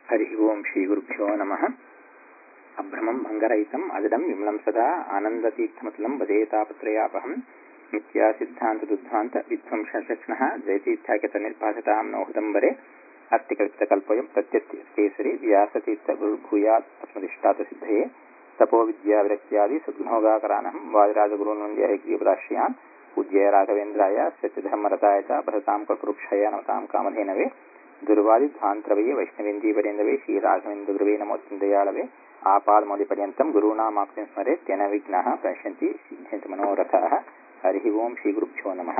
हरिः ओम् श्रीगुरुभ्यो नमः अभ्रमम् भङ्गरहितम् अजडम् विमलं सदा आनन्दतीर्थमतुलं वदेतापत्रयापहम् नित्यासिद्धान्तदुद्धान्त विध्वंसचक्ष्णः जयतीर्थाख्यतनिर्पाठतां नौहृदम्बरे अत्तिकल्पितकल्पयम् प्रत्यत्यकेसरि व्यासतीर्थगुरुभूयात् अस्मदिष्टातसिद्धये तपोविद्याविरक्त्यादि सद्गुणोगाकरानहं वादिराजगुरून्वन्द्य हयग्रीवदाश्रयान् पूज्य राघवेन्द्राय सत्यधर्मरताय च भरतां कल्पवृक्षय नमतां कामधेनवे ದುರ್ವಾದಿಧ್ವಾಂತರವೇ ವೈಷ್ಣವೇಂದೀವರೇಂದವೇ ಶ್ರೀರಾಘವೇಂದ್ರ ನಮೋತ್ತಂದಯಾಳವೇ ಆಪಾದಮೌಲಿಪರ್ಯಂತಂ ಗುರುಣಾಮಾಕ್ತಿಂ ಸ್ಮರೆ ತ್ಯನ ವಿಘ್ನಃ ಪ್ರಶಂತಿ ಸಿದ್ಧಂತ ಮನೋರಥಃ ಹರಿ ಓಂ ಶ್ರೀ ಗುರುಭ್ಯೋ ನಮಃ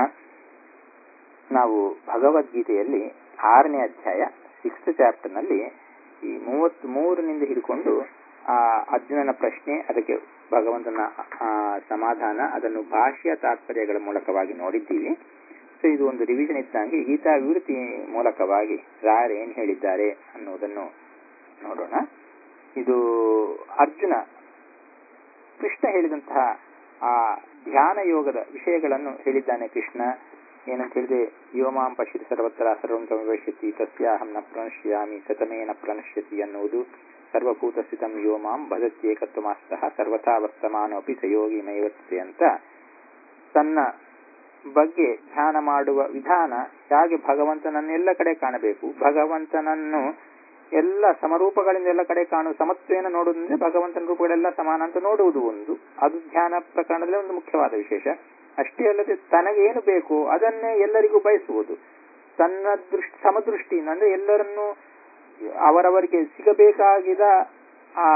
ನಾವು ಭಗವದ್ಗೀತೆಯಲ್ಲಿ ಆರನೇ ಅಧ್ಯಾಯ ಸಿಕ್ಸ್ತ್ ಚಾಪ್ಟರ್ನಲ್ಲಿ ಈ ಮೂವತ್ತ್ ಮೂರನಿಂದ ಹಿಡ್ಕೊಂಡು ಆ ಅರ್ಜುನನ ಪ್ರಶ್ನೆ ಅದಕ್ಕೆ ಭಗವಂತನ ಸಮಾಧಾನ ಅದನ್ನು ಭಾಷ್ಯ ತಾತ್ಪರ್ಯಗಳ ಮೂಲಕವಾಗಿ ನೋಡಿದ್ದೀವಿ ಸೊ ಇದು ಒಂದು ರಿವಿಷನ್ ಇದ್ದಂಗೆ ಗೀತಾ ವಿವೃತ್ತಿ ಮೂಲಕವಾಗಿ ರಾಯರು ಏನ್ ಹೇಳಿದ್ದಾರೆ ಅನ್ನೋದನ್ನು ನೋಡೋಣ ಇದು ಅರ್ಜುನ ಕೃಷ್ಣ ಹೇಳಿದಂತಹ ಆ ಧ್ಯಾನ ಯೋಗದ ವಿಷಯಗಳನ್ನು ಹೇಳಿದ್ದಾನೆ ಕೃಷ್ಣ ಏನಂತ ಹೇಳಿದೆ ಯೋಮಾಂ ಪಶ್ಯತಿ ಸರ್ವತ್ರ ಸರ್ವಂ ತಮಿವಶ್ಯತಿ ತಸ್ಯಾಹಂ ನ ಪ್ರಣಶ್ಯಾಮಿ ಸತಮೇನ ಪ್ರಣಶ್ಯತಿ ಅನ್ನುವುದು ಸರ್ವಭೂತ ಸ್ಥಿತಂ ಯೋಮಾಂ ಭಜತ್ಯೇಕತ್ವಮಾಸ್ತಃ ಸರ್ವಥಾ ವರ್ತಮಾನೋಪಿ ಸಯೋಗಿ ಮೈವರ್ತತೆ ಅಂತ ತನ್ನ ಬಗ್ಗೆ ಧ್ಯಾನ ಮಾಡುವ ವಿಧಾನ ಹೇಗೆ ಭಗವಂತನನ್ನು ಎಲ್ಲ ಕಡೆ ಕಾಣಬೇಕು ಭಗವಂತನನ್ನು ಎಲ್ಲ ಸಮರೂಪಗಳಿಂದ ಎಲ್ಲ ಕಡೆ ಕಾಣುವ ಸಮತ್ವೇನ ನೋಡುವುದಂದ್ರೆ ಭಗವಂತನ ರೂಪಗಳೆಲ್ಲ ಸಮಾನ ಅಂತ ನೋಡುವುದು ಒಂದು ಅದು ಧ್ಯಾನ ಪ್ರಕರಣದಲ್ಲಿ ಒಂದು ಮುಖ್ಯವಾದ ವಿಶೇಷ ಅಷ್ಟೇ ಅಲ್ಲದೆ ತನಗೇನು ಬೇಕು ಅದನ್ನೇ ಎಲ್ಲರಿಗೂ ಬಯಸುವುದು ತನ್ನ ದೃಷ್ಟಿ ಸಮದೃಷ್ಟಿಯಿಂದ ಅಂದ್ರೆ ಎಲ್ಲರನ್ನು ಅವರವರಿಗೆ ಸಿಗಬೇಕಾಗಿದ ಆ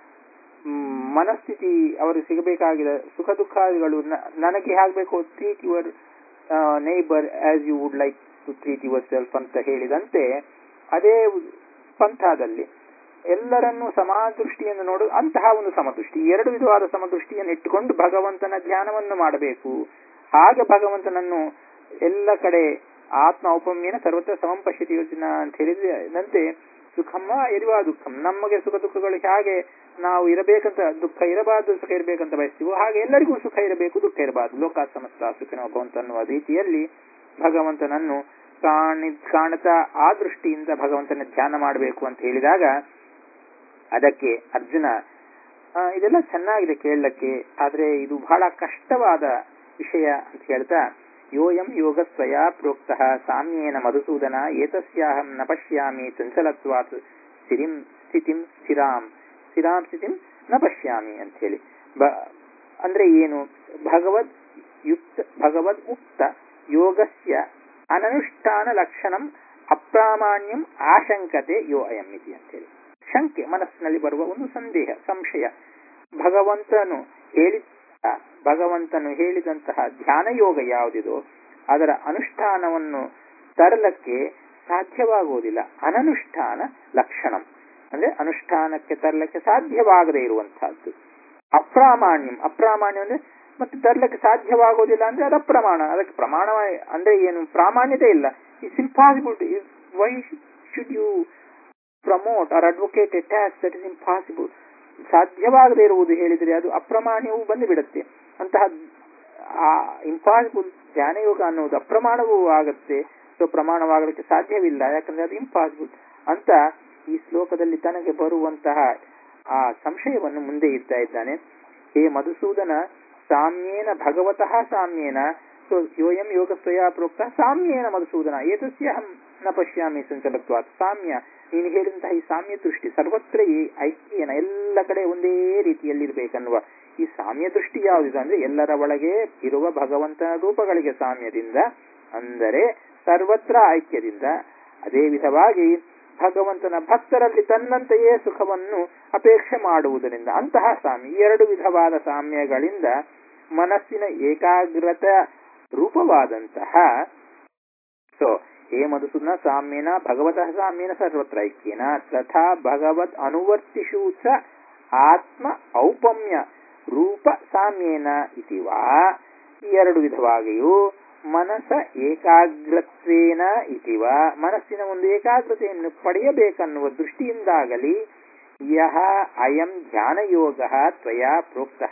ಮನಸ್ಥಿತಿ ಅವರು ಸಿಗಬೇಕಾಗಿದ ಸುಖ ದುಃಖಗಳು ನನಗೆ ಆಗಬೇಕು treat your neighbour as you would like to treat yourself ಅಂತ ಹೇಳಿದಂತೆ ಅದೇ ಪಂಥದಲ್ಲಿ ಎಲ್ಲರನ್ನೂ ಸಮಾದೃಷ್ಟಿಯನ್ನು ನೋಡು ಅಂತಹ ಒಂದು ಸಮದೃಷ್ಟಿ ಎರಡು ವಿಧವಾದ ಸಮದೃಷ್ಟಿಯನ್ನು ಇಟ್ಟುಕೊಂಡು ಭಗವಂತನ ಧ್ಯಾನವನ್ನು ಮಾಡಬೇಕು ಹಾಗೆ ಭಗವಂತನನ್ನು ಎಲ್ಲ ಕಡೆ ಆತ್ಮ ಔಪಮ್ಯನ ಸರ್ವತ್ರ ಸಮಂ ಪಶ್ಯತಿ ಯೋಜನಾ ಅಂತ ಹೇಳಿದಂತೆ ಸುಖಮ್ಮ ಎರಿವಾ ದುಃಖಂ ನಮಗೆ ಸುಖ ದುಃಖಗಳು ಹೇಗೆ ನಾವು ಇರಬೇಕಂತ ದುಃಖ ಇರಬಾರದು ಸುಖ ಇರಬೇಕಂತ ಬಯಸ್ತೀವೋ ಹಾಗೆ ಎಲ್ಲರಿಗೂ ಸುಖ ಇರಬೇಕು ದುಃಖ ಇರಬಾರದು ಲೋಕ ಸಮಸ್ತ ಸುಖಿನ ಭವಂತ ಅನ್ನುವ ರೀತಿಯಲ್ಲಿ ಭಗವಂತನನ್ನು ಕಾಣಿ ಕಾಣುತ್ತಾ ಆ ದೃಷ್ಟಿಯಿಂದ ಭಗವಂತನ ಧ್ಯಾನ ಮಾಡಬೇಕು ಅಂತ ಹೇಳಿದಾಗ ಅದಕ್ಕೆ ಅರ್ಜುನ ಇದೆಲ್ಲ ಚೆನ್ನಾಗಿದೆ ಕೇಳಲಿಕ್ಕೆ ಆದ್ರೆ ಇದು ಬಹಳ ಕಷ್ಟವಾದ ವಿಷಯ ಅಂತ ಹೇಳ್ತಾ ಯೋಯಂ ಯೋಗ ಸ್ವಯ ಪ್ರೋಕ್ತ ಸಾಮ್ಯೇನ ಮಧುಸೂದನ ಏತಸ್ಯಾಹಂ ನ ಪಶ್ಯಾಮಿ ಚಂಚಲತ್ವಾತ್ ಸ್ಥಿರಿಂ ಸ್ಥಿತಿಂ ಸ್ಥಿರಾಂ ಸ್ಥಿರಾಂ ಸ್ಥಿತಿಂ ನ ಪಶ್ಯಾಮಿ ಅಂತ ಹೇಳಿ ಅಂದ್ರೆ ಏನು ಭಗವದ್ ಯುಕ್ತ ಭಗವದ್ ಉಕ್ತ ಯೋಗಸ್ಯ ಅನನುಷ್ಠಾನ ಲಕ್ಷಣಂ ಅಪ್ರಾಮಾಣ್ಯಂ ಆಶಂಕತೆ ಯೋ ಅಯಂ ಇತಿ ಅಂತೇಳಿ ಶಂಕೆ ಮನಸ್ಸಿನಲ್ಲಿ ಬರುವ ಒಂದು ಸಂದೇಹ ಸಂಶಯ ಭಗವಂತನು ಹೇಳಿ ಭಗವಂತನು ಹೇಳಿದಂತಹ ಧ್ಯಾನ ಯೋಗ ಯಾವುದಿದೋ ಅದರ ಅನುಷ್ಠಾನವನ್ನು ತರಲಕ್ಕೆ ಸಾಧ್ಯವಾಗುವುದಿಲ್ಲ ಅನನುಷ್ಠಾನ ಲಕ್ಷಣಂ ಅಂದ್ರೆ ಅನುಷ್ಠಾನಕ್ಕೆ ತರಲಿಕ್ಕೆ ಸಾಧ್ಯವಾಗದೇ ಇರುವಂತಹದ್ದು ಅಪ್ರಾಮಾಣ್ಯಂ ಅಪ್ರಾಮಾಣ್ಯ ಅಂದ್ರೆ ಮತ್ತೆ ತರಲಿಕ್ಕೆ ಸಾಧ್ಯವಾಗುವುದಿಲ್ಲ ಅಂದ್ರೆ ಅದು ಅಪ್ರಮಾಣ ಅದಕ್ಕೆ ಪ್ರಮಾಣ ಅಂದ್ರೆ ಏನು ಪ್ರಾಮಾಣ್ಯತೆ ಇಲ್ಲ it's impossible why should you promote or advocate a tax that is impossible ಸಾಧ್ಯವಾಗದೇ ಇರುವುದು ಹೇಳಿದರೆ ಅದು ಅಪ್ರಮಾಣ್ಯವು ಬಂದು ಬಿಡುತ್ತೆ ಅಂತಹ ಆ ಇಂಪಾಸಿಬಲ್ ಧ್ಯಾನಯೋಗ ಅನ್ನುವುದು ಅಪ್ರಮಾಣವೂ ಆಗತ್ತೆ ಸೊ ಪ್ರಮಾಣವಾಗಲಿಕ್ಕೆ ಸಾಧ್ಯವಿಲ್ಲ ಯಾಕಂದ್ರೆ ಅದು ಇಂಪಾಸಿಬಲ್ ಅಂತ ಈ ಶ್ಲೋಕದಲ್ಲಿ ತನಗೆ ಬರುವಂತಹ ಆ ಸಂಶಯವನ್ನು ಮುಂದೆ ಇಡ್ತಾ ಇದ್ದಾನೆ ಹೇ ಮಧುಸೂದನ ಸಾಮ್ಯೇನ ಭಗವತಃ ಸಾಮ್ಯೇನ ಸೊ ಯೋಯಂ ಯೋಗ ಸ್ವಯ ಪ್ರೋಕ್ತ ಸಾಮ್ಯೇನ ಮಧುಸೂದನ ಏತಸ್ಯಹಂ ನ ಪಶ್ಯಾಮಿ ಸಂಚಲತ್ವಾತ್ ಸಾಮ್ಯ ನೀನು ಹೇಳಿದಂತಹ ಈ ಸಾಮ್ಯ ದೃಷ್ಟಿ ಸರ್ವತ್ರ ಈ ಐಕ್ಯನ ಎಲ್ಲ ಕಡೆ ಒಂದೇ ರೀತಿಯಲ್ಲಿ ಇರಬೇಕನ್ನುವ ಈ ಸಾಮ್ಯ ದೃಷ್ಟಿ ಯಾವುದಿದೆ ಅಂದ್ರೆ ಎಲ್ಲರ ಒಳಗೆ ಇರುವ ಭಗವಂತನ ರೂಪಗಳಿಗೆ ಸಾಮ್ಯದಿಂದ ಅಂದರೆ ಸರ್ವತ್ರ ಐಕ್ಯದಿಂದ ಅದೇ ವಿಧವಾಗಿ ಭಗವಂತನ ಭಕ್ತರಲ್ಲಿ ತನ್ನಂತೆಯೇ ಸುಖವನ್ನು ಅಪೇಕ್ಷೆ ಮಾಡುವುದರಿಂದ ಅಂತಹ ಸಾಮ್ಯ ಎರಡು ವಿಧವಾದ ಸಾಮ್ಯಗಳಿಂದ ಮನಸ್ಸಿನ ಏಕಾಗ್ರತ ರೂಪವಾದಂತಹ ಸೊ ಹೇ ಮಧುಸೂದನ ಸಾಮ್ಯನ ಭಗವತಃ ಸಾಮ್ಯನ ಸರ್ವತ್ರ ಐಕ್ಯೇನ ತಥಾ ಭಗವತ್ ಅನುವರ್ತಿಷು ಚ ಆತ್ಮ ಔಪಮ್ಯ ರೂಪ ಸಾಮ್ಯೇನ ಇತಿವಾ ಈ ಎರಡು ವಿಧವಾಗಿಯೂ ಮನಸ ಏಕಾಗ್ರತ್ವೇನ ಇತಿವ ಮನಸ್ಸಿನ ಒಂದು ಏಕಾಗ್ರತೆಯನ್ನು ಪಡೆಯಬೇಕನ್ನುವ ದೃಷ್ಟಿಯಿಂದಾಗಲಿ ಯಹ ಅಯಂ ಧ್ಯಾನಯೋಗ ತ್ವಯ ಪ್ರೋಕ್ತ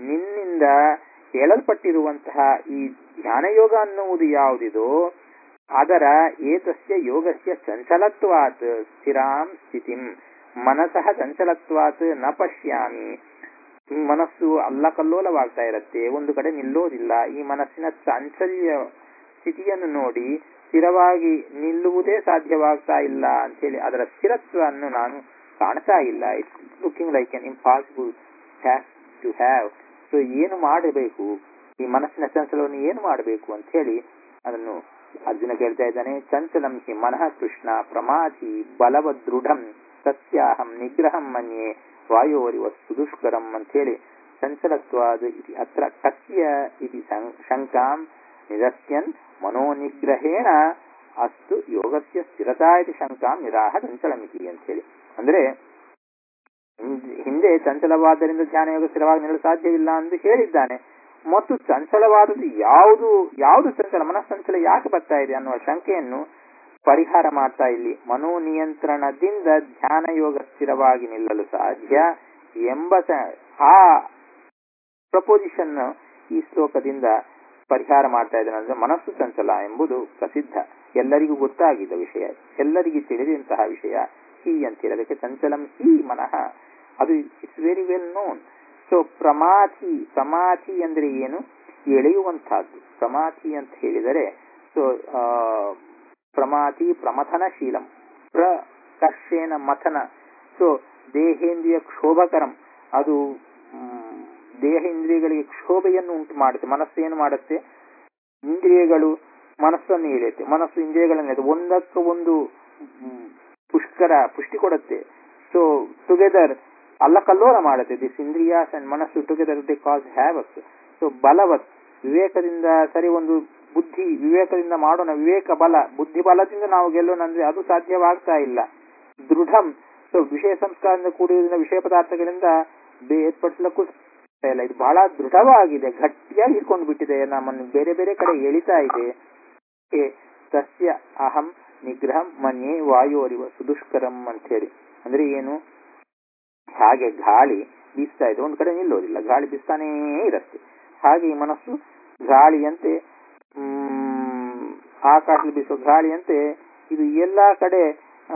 ನಿನ್ನಿಂದ ಹೇಳಲ್ಪಟ್ಟಿರುವಂತಹ ಈ ಧ್ಯಾನಯೋಗ ಅನ್ನುವುದು ಯಾವುದಿದೋ ಅದರ ಏತಸ್ಯ ಯೋಗಸ್ಯ ಚಂಚಲತ್ವಾತ್ ಸ್ಥಿರಾಂ ಸ್ಥಿತಿಂ ಮನಸಃ ಚಂಚಲತ್ವಾತ್ ನ ಪಶ್ಯಾಮಿ ಮನಸ್ಸು ಅಲ್ಲಕಲ್ಲೋಲವಾಗ್ತಾ ಇರತ್ತೆ ಒಂದು ಕಡೆ ನಿಲ್ಲೋದಿಲ್ಲ ಈ ಮನಸ್ಸಿನ ಚಾಂಚಲ್ಯ ಸ್ಥಿತಿಯನ್ನು ನೋಡಿ ಸ್ಥಿರವಾಗಿ ನಿಲ್ಲುವುದೇ ಸಾಧ್ಯವಾಗ್ತಾ ಇಲ್ಲ ಅಂತೇಳಿ ಅದರ ಸ್ಥಿರತ್ವವನ್ನು ನಾನು ಕಾಣ್ತಾ ಇಲ್ಲ it's looking like an impossible to have so ಏನು ಮಾಡಬೇಕು ಈ ಮನಸ್ಸಿನ ಚಂಚಲವನ್ನು ಏನು ಮಾಡಬೇಕು ಅಂತ ಹೇಳಿ ಅದನ್ನು ಅರ್ಜುನ ಕೇಳ್ತಾ ಇದ್ದಾನೆ ಚಂಚಲಂ ಹಿ ಮನಃ ಕೃಷ್ಣ ಪ್ರಮಾಧಿ ಬಲವ ದೃಢಂ ಸತ್ಯಾಹಂ ನಿಗ್ರಹಂ ಮನ್ಯೆ ವಾಯೋರಿವ ಸುದುಷ್ಕರಂ ಅಂತ ಹೇಳಿ ಚಂಚಲತ್ವಾದ ಇತಿ ಅತ್ರ ಕಸ್ಯ ಇತಿ ಶಂಕಾಂ ನಿರಸ್ಯನ್ ಮನೋನಿಗ್ರಹೇಣ ಅಸ್ತು ಯೋಗಸ್ಯ ಸ್ಥಿರತಾ ಇತಿ ಶಂಕಾಂ ನಿರಾಹ ಚಂಚಲಮಿತಿ ಅಂತ ಹೇಳಿ ಅಂದ್ರೆ ಹಿಂದೆ ಚಂಚಲವಾದ್ದರಿಂದ ಧ್ಯಾನ ಯೋಗ ಸ್ಥಿರವಾಗಿ ನಿಲ್ಲಲು ಸಾಧ್ಯವಿಲ್ಲ ಎಂದು ಹೇಳಿದ್ದಾನೆ ಮತ್ತು ಚಂಚಲವಾದದ್ದು ಯಾವುದು ಯಾವುದು ಚಂಚಲ ಮನಸ್ಸಂಚಲ ಯಾಕೆ ಬರ್ತಾ ಇದೆ ಅನ್ನುವ ಶಂಕೆಯನ್ನು ಪರಿಹಾರ ಮಾಡ್ತಾ ಇಲ್ಲಿ ಮನೋನಿಯಂತ್ರಣದಿಂದ ಧ್ಯಾನ ಯೋಗ ಸ್ಥಿರವಾಗಿ ನಿಲ್ಲಲು ಸಾಧ್ಯ ಎಂಬ ಆ ಪ್ರಪೋಸಿಷನ್ ಈ ಶ್ಲೋಕದಿಂದ ಪರಿಹಾರ ಮಾಡ್ತಾ ಇದ್ದಾನೆ ಅಂದ್ರೆ ಮನಸ್ಸು ಚಂಚಲ ಎಂಬುದು ಪ್ರಸಿದ್ಧ ಎಲ್ಲರಿಗೂ ಗೊತ್ತಾಗಿದ್ದ ವಿಷಯ ಎಲ್ಲರಿಗೂ ತಿಳಿದಂತಹ ವಿಷಯ ಹಿ ಅಂತೇಳಿ ಅದಕ್ಕೆ ಚಂಚಲಂ ಹಿ ಮನಃ ಅದು it's very well known so ಪ್ರಮಾಥಿ ಪ್ರಮಾಥಿ ಅಂದ್ರೆ ಏನು ಎಳೆಯುವಂತಹದ್ದು ಪ್ರಮಾಥಿ ಅಂತ ಹೇಳಿದರೆ ಸೊ ಪ್ರಮಾಥಿ ಪ್ರಮಥನಶೀಲಂ ಪ್ರಕರ್ಷೇನ ಮಥನ ಸೊ ದೇಹೇಂದ್ರಿಯ ಕ್ಷೋಭಕರಂ ಅದು ದೇಹ ಇಂದ್ರಿಯಗಳಿಗೆ ಕ್ಷೋಭೆಯನ್ನು ಉಂಟು ಮಾಡುತ್ತೆ ಮನಸ್ಸು ಏನು ಮಾಡುತ್ತೆ ಇಂದ್ರಿಯಗಳು ಮನಸ್ಸನ್ನು ಎಳೆಯುತ್ತೆ ಮನಸ್ಸು ಇಂದ್ರಿಯಗಳನ್ನು ಒಂದಕ್ಕೆ ಒಂದು ಪುಷ್ಕರ ಪುಷ್ಟಿ ಕೊಡುತ್ತೆ ಸೊ ಟುಗೆದರ್ ಅಲ್ಲಕಲ್ಲೋಲ ಮಾಡುತ್ತೆ ದಿಸ್ ಇಂದ್ರಿಯಾಸ್ ಅಂಡ್ ಮನಸ್ಸು together they cause havoc so ಬಲವತ್ ವಿವೇಕದಿಂದ ಸರಿ ಒಂದು ಬುದ್ಧಿ ವಿವೇಕದಿಂದ ಮಾಡೋಣ ವಿವೇಕ ಬಲ ಬುದ್ಧಿ ಬಲದಿಂದ ನಾವು ಗೆಲ್ಲೋಣ ಅಂದ್ರೆ ಅದು ಸಾಧ್ಯವಾಗ್ತಾ ಇಲ್ಲ ದೃಢಂ ಸೊ ವಿಷಯ ಸಂಸ್ಕಾರದಿಂದ ಕೂಡಿರುವುದರಿಂದ ವಿಷಯ ಪದಾರ್ಥಗಳಿಂದ ಬೇರ್ಪಡಿಸಲಕ್ಕೂ ಇಲ್ಲ ಇದು ಬಹಳ ದೃಢವಾಗಿದೆ ಗಟ್ಟಿಯಾಗಿ ಹಿಡ್ಕೊಂಡು ಬಿಟ್ಟಿದೆ ನಮ್ಮನ್ನು ಬೇರೆ ಬೇರೆ ಕಡೆ ಎಳಿತಾ ಇದೆ ತಸ್ಯ ಅಹಂ ನಿಗ್ರಹಂ ಮನ್ಯೆ ವಾಯೋರಿವ ಸುದುಷ್ಕರಂ ಅಂತ ಹೇಳಿ ಅಂದ್ರೆ ಏನು ಹಾಗೆ ಗಾಳಿ ಬೀಸ್ತಾ ಇದೆ ಒಂದು ಕಡೆ ನಿಲ್ಲೋದಿಲ್ಲ ಗಾಳಿ ಬೀಸ್ತಾನೇ ಇರುತ್ತೆ ಹಾಗೆ ಈ ಮನಸ್ಸು ಗಾಳಿಯಂತೆ ಹ್ಮ್ ಆಕಾಶದಲ್ಲಿ ಬೀಸೋ ಗಾಳಿಯಂತೆ ಇದು ಎಲ್ಲಾ ಕಡೆ ಆ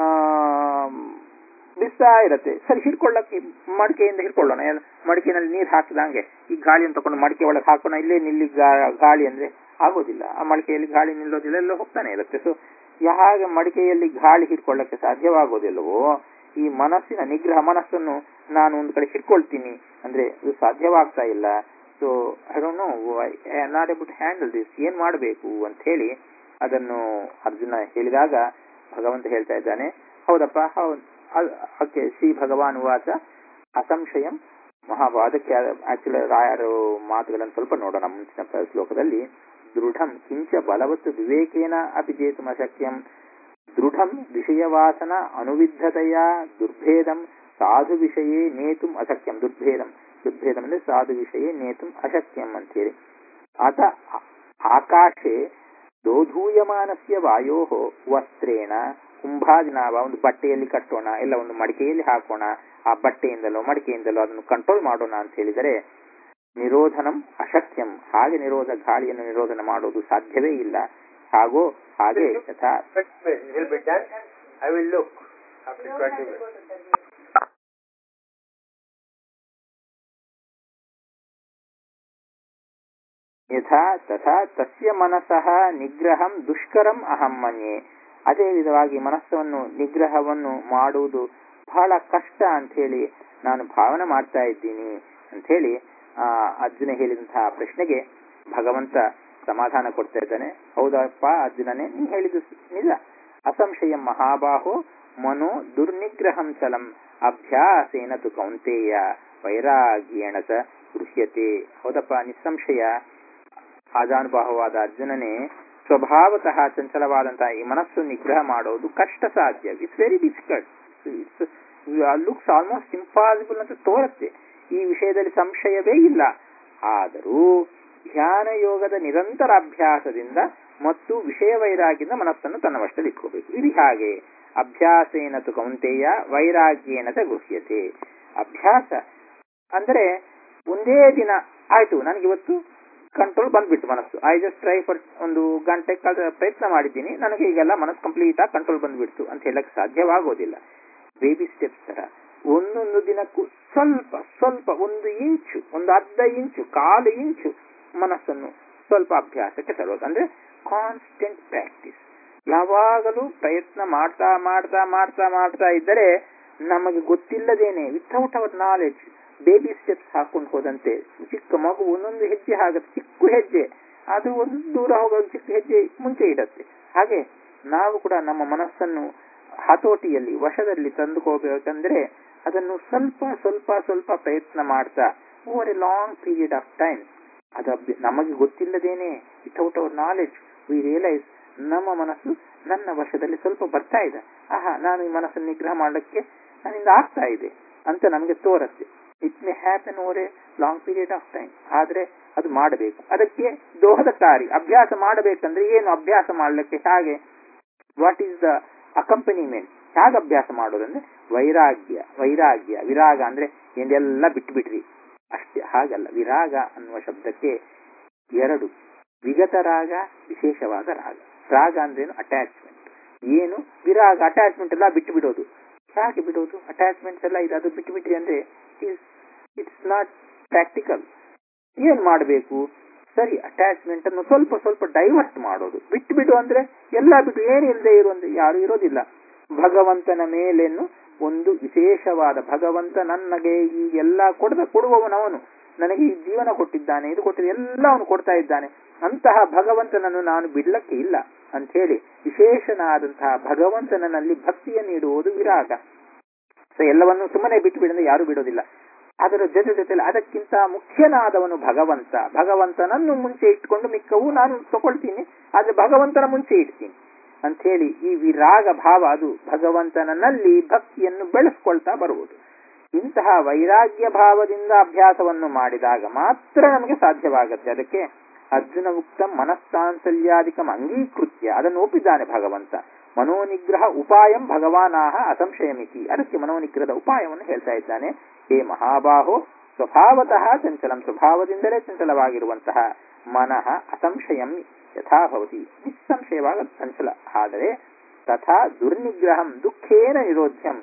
ಬಿಸ್ತಾ ಇರತ್ತೆ ಸರಿ ಹಿಡ್ಕೊಳ್ಳಕ್ಕೆ ಮಡಿಕೆಯಿಂದ ಹಿಡ್ಕೊಳ್ಳೋಣ ಮಡಿಕೆನಲ್ಲಿ ನೀರು ಹಾಕಿದಂಗೆ ಈ ಗಾಳಿಯನ್ನು ತಗೊಂಡು ಮಡಿಕೆ ಒಳಗೆ ಹಾಕೋಣ ಇಲ್ಲೇ ನಿಲ್ಲಿ ಗಾಳಿ ಅಂದ್ರೆ ಆಗೋದಿಲ್ಲ ಆ ಮಡಿಕೆಯಲ್ಲಿ ಗಾಳಿ ನಿಲ್ಲೋದಿಲ್ಲ ಎಲ್ಲ ಹೋಗ್ತಾನೆ ಇರುತ್ತೆ ಸೊ ಯಾವಾಗ ಮಡಿಕೆಯಲ್ಲಿ ಗಾಳಿ ಹಿಡ್ಕೊಳ್ಳಕ್ಕೆ ಸಾಧ್ಯವಾಗೋದಿಲ್ಲವೋ ಈ ಮನಸ್ಸಿನ ನಿಗ್ರಹ ಮನಸ್ಸನ್ನು ನಾನು ಒಂದು ಕಡೆ ಹಿಡ್ಕೊಳ್ತೀನಿ ಅಂದ್ರೆ ಇದು ಸಾಧ್ಯವಾಗ್ತಾ ಇಲ್ಲ so I don't know not able handle this ಏನ್ ಮಾಡಬೇಕು ಅಂತ ಹೇಳಿ ಅದನ್ನು ಅರ್ಜುನ ಹೇಳಿದಾಗ ಭಗವಂತ ಹೇಳ್ತಾ ಇದ್ದಾನೆ ಹೌದಪ್ಪ ಹೌದು ಓಕೆ ಶ್ರೀ ಭಗವಾನ್ ವಾಚ ಅಸಂಶಯಂ ಮಹಾಭಾದಕ್ಕೆ ಆಕ್ಚುಲಿ ರಾಯರು ಮಾತುಗಳನ್ನು ಸ್ವಲ್ಪ ನೋಡೋಣ ಮುಂಚಿನ ಶ್ಲೋಕದಲ್ಲಿ ದೃಢಂ ಕಿಂಚ ಬಲವತ್ತು ವಿವೇಕೇನ ಅಪಿ ಜೇತುಮ ಶಕ್ಯಂ ದೃಢಂ ವಿಷಯವಾಸನ ಅನುವಿದ್ಧತೆಯ ದುರ್ಭೇದಂ ಸಾಧು ವಿಷಯೇ ನೇತುಂ ಅಶಕ್ಯಂ ದುರ್ಭೇದಂ ದುರ್ಭೇದಂ ಅಂದ್ರೆ ಸಾಧು ವಿಷಯೇ ನೇತುಂ ಅಶಕ್ಯಂ ಅಂತೇಳಿ ಆತ ಆಕಾಶೆ ದೋಧೂಯಮಾನಸ್ಯ ವಾಯೋ ವಸ್ತ್ರೇಣ ಕುಂಭಾಜನಾವ ಒಂದು ಬಟ್ಟೆಯಲ್ಲಿ ಕಟ್ಟೋಣ ಇಲ್ಲ ಒಂದು ಮಡಿಕೆಯಲ್ಲಿ ಹಾಕೋಣ ಆ ಬಟ್ಟೆಯಿಂದಲೋ ಮಡಿಕೆಯಿಂದಲೋ ಅದನ್ನು ಕಂಟ್ರೋಲ್ ಮಾಡೋಣ ಅಂತ ಹೇಳಿದರೆ ನಿರೋಧನಂ ಅಶಕ್ಯಂ ಹಾಗೆ ನಿರೋಧ ಗಾಳಿಯನ್ನು ನಿರೋಧನ ಮಾಡೋದು ಸಾಧ್ಯವೇ ಇಲ್ಲ ಹಾಗೋ ಹಾಗೆ ಯಥಾ I will look after 20 minutes. ಯಥಾ ತಥಾ ತಸ್ಯ ಮನಸಃ ನಿಗ್ರಹಂ ದುಷ್ಕರಂ ಅಹಂ ಮನ್ಯೆ ಅದೇ ವಿಧವಾಗಿ ಮನಸ್ಸನ್ನು ನಿಗ್ರಹವನ್ನು ಮಾಡುವುದು ಬಹಳ ಕಷ್ಟ ಅಂತ ಹೇಳಿ ನಾನು ಭಾವನೆ ಮಾಡ್ತಾ ಇದ್ದೀನಿ ಅಂತ ಹೇಳಿ ಆ ಅರ್ಜುನ ಹೇಳಿದಂತಹ ಪ್ರಶ್ನೆಗೆ ಭಗವಂತ ಸಮಾಧಾನ ಕೊಡ್ತಾ ಇದ್ದಾನೆ ಹೌದಪ್ಪ ಅರ್ಜುನನೇ ನೀ ಹೇಳಿದ್ದು ನಿಜ ಅಸಂಶಯ ಮಹಾಬಾಹೋ ಮನೋ ದುರ್ನಿಗ್ರಹಂ ಚಲಂ ಅಭ್ಯಾಸೇನ ತು ಕೌಂತೆಯ ವೈರಾಗ್ಯೇಣ ಸ ಗೃಹ್ಯತೆ ಹೌದಪ್ಪ ನಿಸ್ಸಂಶಯ ಆಜಾನುಬಾಹವಾದ ಅರ್ಜುನನೇ ಸ್ವಭಾವತಃ ಚಂಚಲವಾದಂತಹ ಈ ಮನಸ್ಸು ನಿಗ್ರಹ ಮಾಡೋದು ಕಷ್ಟ ಸಾಧ್ಯ it's very difficult it's looks almost impossible ಅಂತ ತೋರುತ್ತೆ ಈ ವಿಷಯದಲ್ಲಿ ಸಂಶಯವೇ ಇಲ್ಲ ಆದರೂ ಧ್ಯಾನ ಯೋಗದ ನಿರಂತರ ಅಭ್ಯಾಸದಿಂದ ಮತ್ತು ವಿಷಯ ವೈರಾಗ್ಯದಿಂದ ಮನಸ್ಸನ್ನು ತನ್ನ ವಶದಲ್ಲಿ ಇಟ್ಕೋಬೇಕು ಇದು ಹಾಗೆ ಅಭ್ಯಾಸೇನ ತು ಕೌಂತೆಯ ವೈರಾಗ್ಯೇನ ತ ಗೃಹ್ಯತೆ ಅಭ್ಯಾಸ ಅಂದರೆ ಒಂದೇ ದಿನ ಆಯ್ತು ನನಗಿವತ್ತು ಕಂಟ್ರೋಲ್ ಬಂದ್ಬಿಟ್ಟು ಮನಸ್ಸು ಐ ಜಸ್ಟ್ ಟ್ರೈ ಫಾರ್ ಒಂದು ಗಂಟೆ ಕಾಲ ಪ್ರಯತ್ನ ಮಾಡಿದ್ದೀನಿ ನನಗೆ ಈಗೆಲ್ಲ ಮನಸ್ಸು ಕಂಪ್ಲೀಟ್ ಆಗಿ ಕಂಟ್ರೋಲ್ ಬಂದ್ಬಿಡ್ತು ಅಂತ ಹೇಳಕ್ ಸಾಧ್ಯವಾಗೋದಿಲ್ಲ ಬೇಬಿ ಸ್ಟೆಪ್ಸ್ ತರ ಒಂದೊಂದು ದಿನಕ್ಕೂ ಸ್ವಲ್ಪ ಸ್ವಲ್ಪ ಒಂದು ಇಂಚು ಒಂದು ಅರ್ಧ ಇಂಚು ಕಾಲು ಇಂಚು ಮನಸ್ಸನ್ನು ಸ್ವಲ್ಪ ಅಭ್ಯಾಸಕ್ಕೆ ತರೋದು ಅಂದ್ರೆ ಕಾನ್ಸ್ಟೆಂಟ್ ಪ್ರಾಕ್ಟೀಸ್ ಯಾವಾಗಲೂ ಪ್ರಯತ್ನ ಮಾಡ್ತಾ ಮಾಡ್ತಾ ಮಾಡ್ತಾ ಮಾಡ್ತಾ ಇದ್ದರೆ ನಮಗೆ ಗೊತ್ತಿಲ್ಲದೇನೆ without our knowledge baby steps ಹಾಕೊಂಡು ಹೋದಂತೆ ಚಿಕ್ಕ ಮಗು ಒಂದೊಂದು ಹೆಜ್ಜೆ ಆಗುತ್ತೆ ಚಿಕ್ಕ ಹೆಜ್ಜೆ ಅದು ಒಂದು ದೂರ ಹೋಗೋದು ಚಿಕ್ಕ ಹೆಜ್ಜೆ ಮುಂಚೆ ಇಡತ್ತೆ ಹಾಗೆ ನಾವು ಕೂಡ ನಮ್ಮ ಮನಸ್ಸನ್ನು ಹತೋಟಿಯಲ್ಲಿ ವಶದಲ್ಲಿ ತಂದುಕೋಬೇಕಂದ್ರೆ ಅದನ್ನು ಸ್ವಲ್ಪ ಸ್ವಲ್ಪ ಸ್ವಲ್ಪ ಪ್ರಯತ್ನ ಮಾಡ್ತಾ over a long period of time ಅದು ಅಭ್ಯ- ನಮಗೆ ಗೊತ್ತಿಲ್ಲದೇನೆ without our knowledge we realise ನಮ್ಮ ಮನಸ್ಸು ನನ್ನ ವಶದಲ್ಲಿ ಸ್ವಲ್ಪ ಬರ್ತಾ ಇದೆ ಆಹಾ ನಾನು ಈ ಮನಸ್ಸನ್ನು ನಿಗ್ರಹ ಮಾಡಲಿಕ್ಕೆ ನನ್ನಿಂದ ಆಗ್ತಾ ಇದೆ ಅಂತ ನಮಗೆ ತೋರುತ್ತೆ it may happen over a long period of time ಆದ್ರೆ ಅದು ಮಾಡಬೇಕು ಅದಕ್ಕೆ ದೋಹದಕಾರಿ ಅಭ್ಯಾಸ ಮಾಡಬೇಕಂದ್ರೆ ಏನು ಅಭ್ಯಾಸ ಮಾಡಲಿಕ್ಕೆ ಹಾಗೆ ವಾಟ್ ಈಸ್ ದ ಅಕಂಪನಿಮೆಂಟ್ ಹೇಗೆ ಅಭ್ಯಾಸ ಮಾಡೋದಂದ್ರೆ ವೈರಾಗ್ಯ ವೈರಾಗ್ಯ ವಿರಾಗ ಅಂದ್ರೆ ಏನೆಲ್ಲ ಬಿಟ್ಬಿಟ್ರಿ ಅಷ್ಟೇ ಹಾಗಲ್ಲ ವಿರಾಗ ಅನ್ನುವ ಶಬ್ದಕ್ಕೆ ಎರಡು ವಿಗತ ರಾಗ ವಿಶೇಷವಾದ ರಾಗ ರಾಗ ಅಂದ್ರೇನು ಅಟ್ಯಾಚ್ಮೆಂಟ್ ಏನು ವಿರಾಗ ಅಟ್ಯಾಚ್ಮೆಂಟ್ ಎಲ್ಲ ಬಿಟ್ಟು ಬಿಡೋದು ಹೇಗೆ ಬಿಡೋದು ಅಟ್ಯಾಚ್ಮೆಂಟ್ಸ್ ಎಲ್ಲ ಇದು ಅದು ಬಿಟ್ಟು ಬಿಟ್ರಿ ಅಂದ್ರೆ ಇಟ್ಸ್ ನಾಟ್ ಪ್ರಾಕ್ಟಿಕಲ್ ಏನ್ ಮಾಡಬೇಕು ಸರಿ ಅಟ್ಯಾಚ್ಮೆಂಟ್ ಅನ್ನು ಸ್ವಲ್ಪ ಸ್ವಲ್ಪ ಡೈವರ್ಟ್ ಮಾಡೋದು ಬಿಟ್ಟು ಬಿಡು ಅಂದ್ರೆ ಎಲ್ಲ ಬಿಟ್ಟು ಏನಿಲ್ಲದೆ ಇರು ಅಂದ್ರೆ ಯಾರು ಇರೋದಿಲ್ಲ ಭಗವಂತನ ಮೇಲೆನ್ನು ಒಂದು ವಿಶೇಷವಾದ ಭಗವಂತ ನನಗೆ ಈ ಎಲ್ಲ ಕೊಡದ ಕೊಡುವವನವನು ನನಗೆ ಈ ಜೀವನ ಕೊಟ್ಟಿದ್ದಾನೆ ಇದು ಕೊಟ್ಟಿದ್ದ ಎಲ್ಲ ಅವನು ಕೊಡ್ತಾ ಇದ್ದಾನೆ ಅಂತಹ ಭಗವಂತನನ್ನು ನಾನು ಬಿಡ್ಲಕ್ಕೆ ಇಲ್ಲ ಅಂತ ಹೇಳಿ ವಿಶೇಷನಾದಂತಹ ಭಗವಂತನಲ್ಲಿ ಭಕ್ತಿಯನ್ನು ನೀಡುವುದು ವಿರಾಗ ಸೊ ಎಲ್ಲವನ್ನು ಸುಮ್ಮನೆ ಬಿಟ್ಟು ಬಿಡಂದ್ರೆ ಯಾರು ಬಿಡೋದಿಲ್ಲ ಅದರ ಜೊತೆ ಜೊತೆಲಿ ಅದಕ್ಕಿಂತ ಮುಖ್ಯನಾದವನು ಭಗವಂತ ಭಗವಂತನನ್ನು ಮುಂಚೆ ಇಟ್ಕೊಂಡು ಮಿಕ್ಕವು ನಾನು ತಗೊಳ್ತೀನಿ ಆದ್ರೆ ಭಗವಂತನ ಮುಂಚೆ ಇಡ್ತೀನಿ ಅಂತ ಹೇಳಿ ಈ ವಿರಾಗ ಭಾವ ಅದು ಭಗವಂತನಲ್ಲಿ ಭಕ್ತಿಯನ್ನು ಬೆಳೆಸ್ಕೊಳ್ತಾ ಬರುವುದು ಇಂತಹ ವೈರಾಗ್ಯ ಭಾವದಿಂದ ಅಭ್ಯಾಸವನ್ನು ಮಾಡಿದಾಗ ಮಾತ್ರ ನಮಗೆ ಸಾಧ್ಯವಾಗುತ್ತೆ ಅದಕ್ಕೆ ಅರ್ಜುನ ಉಕ್ತ ಮನಸ್ಸಾಂಸಲ್ಯಾಧಿಕಂ ಅಂಗೀಕೃತ್ಯ ಅದನ್ನು ಒಪ್ಪಿದ್ದಾನೆ ಭಗವಂತ ಮನೋನಿಗ್ರಹ ಉಪಾಯಂ ಭಗವಾನಾಹ ಅಸಂಶಯಮಿತಿ ಅದಕ್ಕೆ ಮನೋನಿಗ್ರಹದ ಉಪಾಯವನ್ನು ಹೇಳ್ತಾ ಇದ್ದಾನೆ ಹೇ ಮಹಾಬಾಹೋ ಸ್ವಭಾವತಃ ಚಂಚಲಂ ಸ್ವಭಾವದಿಂದಲೇ ಚಂಚಲವಾಗಿರುವಂತಹ ಮನಃ ಅಸಂಶಯಂ ಯಥಾಭವತಿ ನಿಸ್ಸಂಶಯವಾಗ ಚಂಚಲ ಆದರೆ ತಥಾ ದುರ್ನಿಗ್ರಹಂ ದುಃಖೇನ ನಿರೋಧ್ಯಂ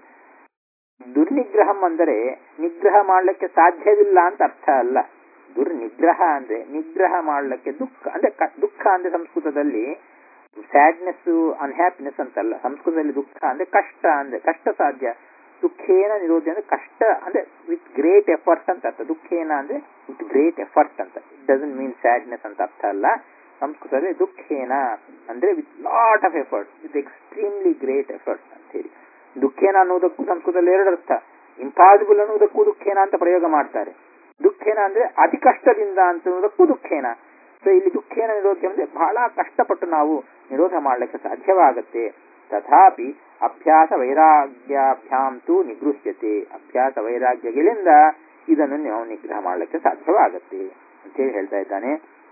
ದುರ್ನಿಗ್ರಹಂ ಅಂದರೆ ನಿಗ್ರಹ ಮಾಡಲಿಕ್ಕೆ ಸಾಧ್ಯವಿಲ್ಲ ಅಂತ ಅರ್ಥ ಅಲ್ಲ ದುರ್ನಿಗ್ರಹ ಅಂದ್ರೆ ನಿಗ್ರಹ ಮಾಡಲಿಕ್ಕೆ ದುಃಖ ಅಂದ್ರೆ ಕ- ದುಃಖ ಅಂದ್ರೆ ಸಂಸ್ಕೃತದಲ್ಲಿ ಸ್ಯಾಡ್ನೆಸ್ ಅನ್ಹ್ಯಾಪಿನೆಸ್ ಅಂತಲ್ಲ ಸಂಸ್ಕೃತದಲ್ಲಿ ದುಃಖ ಅಂದ್ರೆ ಕಷ್ಟ ಅಂದ್ರೆ ಕಷ್ಟ ಸಾಧ್ಯ ದುಃಖೇನ ನಿರೋಧ ಅಂದ್ರೆ ಕಷ್ಟ ಅಂದ್ರೆ ವಿತ್ ಗ್ರೇಟ್ ಎಫರ್ಟ್ ಅಂತ ಅರ್ಥ ದುಃಖೇನ ಅಂದ್ರೆ ವಿತ್ ಗ್ರೇಟ್ ಎಫರ್ಟ್ ಅಂತ ಇಟ್ ಡಸನ್ ಮೀನ್ ಸ್ಯಾಡ್ನೆಸ್ ಅಂತ ಅರ್ಥ ಅಲ್ಲ ಸಂಸ್ಕೃತದಲ್ಲಿ ದುಃಖೇನ ಅಂದ್ರೆ with lot of effort with extremely great effort ಅಂತ ಹೇಳಿ ದುಃಖೇನ ಅನ್ನೋದಕ್ಕೂ ಸಂಸ್ಕೃತದಲ್ಲಿ ಎರಡು ಅರ್ಥ ಇಂಪಾಸಿಬಲ್ ಅನ್ನೋದಕ್ಕೂ ದುಃಖೇನ ಅಂತ ಪ್ರಯೋಗ ಮಾಡ್ತಾರೆ ದುಃಖೇನ ಅಂದ್ರೆ ಅತಿ ಕಷ್ಟದಿಂದ ಅಂತ ಅನ್ನೋದಕ್ಕೂ ದುಃಖೇನ ಸೊ ಇಲ್ಲಿ ದುಃಖೇನ ನಿರೋಧ ಅಂದ್ರೆ ಬಹಳ ಕಷ್ಟಪಟ್ಟು ನಾವು ನಿರೋಧ ಮಾಡಲಿಕ್ಕೆ ಸಾಧ್ಯವಾಗತ್ತೆ ತಥಾಪಿ ಅಭ್ಯಾಸ ವೈರಾಗ್ಯಾಭ್ಯಾಂ ತು ನಿಗೃಹ್ಯತೆ ಅಭ್ಯಾಸ ವೈರಾಗ್ಯಗಳಿಂದ ಇದನ್ನು ನಾವು ನಿಗ್ರಹ ಮಾಡಲಿಕ್ಕೆ ಸಾಧ್ಯವಾಗತ್ತೆ ಅಂತೇಳಿ ಹೇಳ್ತಾ ಇದ್ದಾನೆ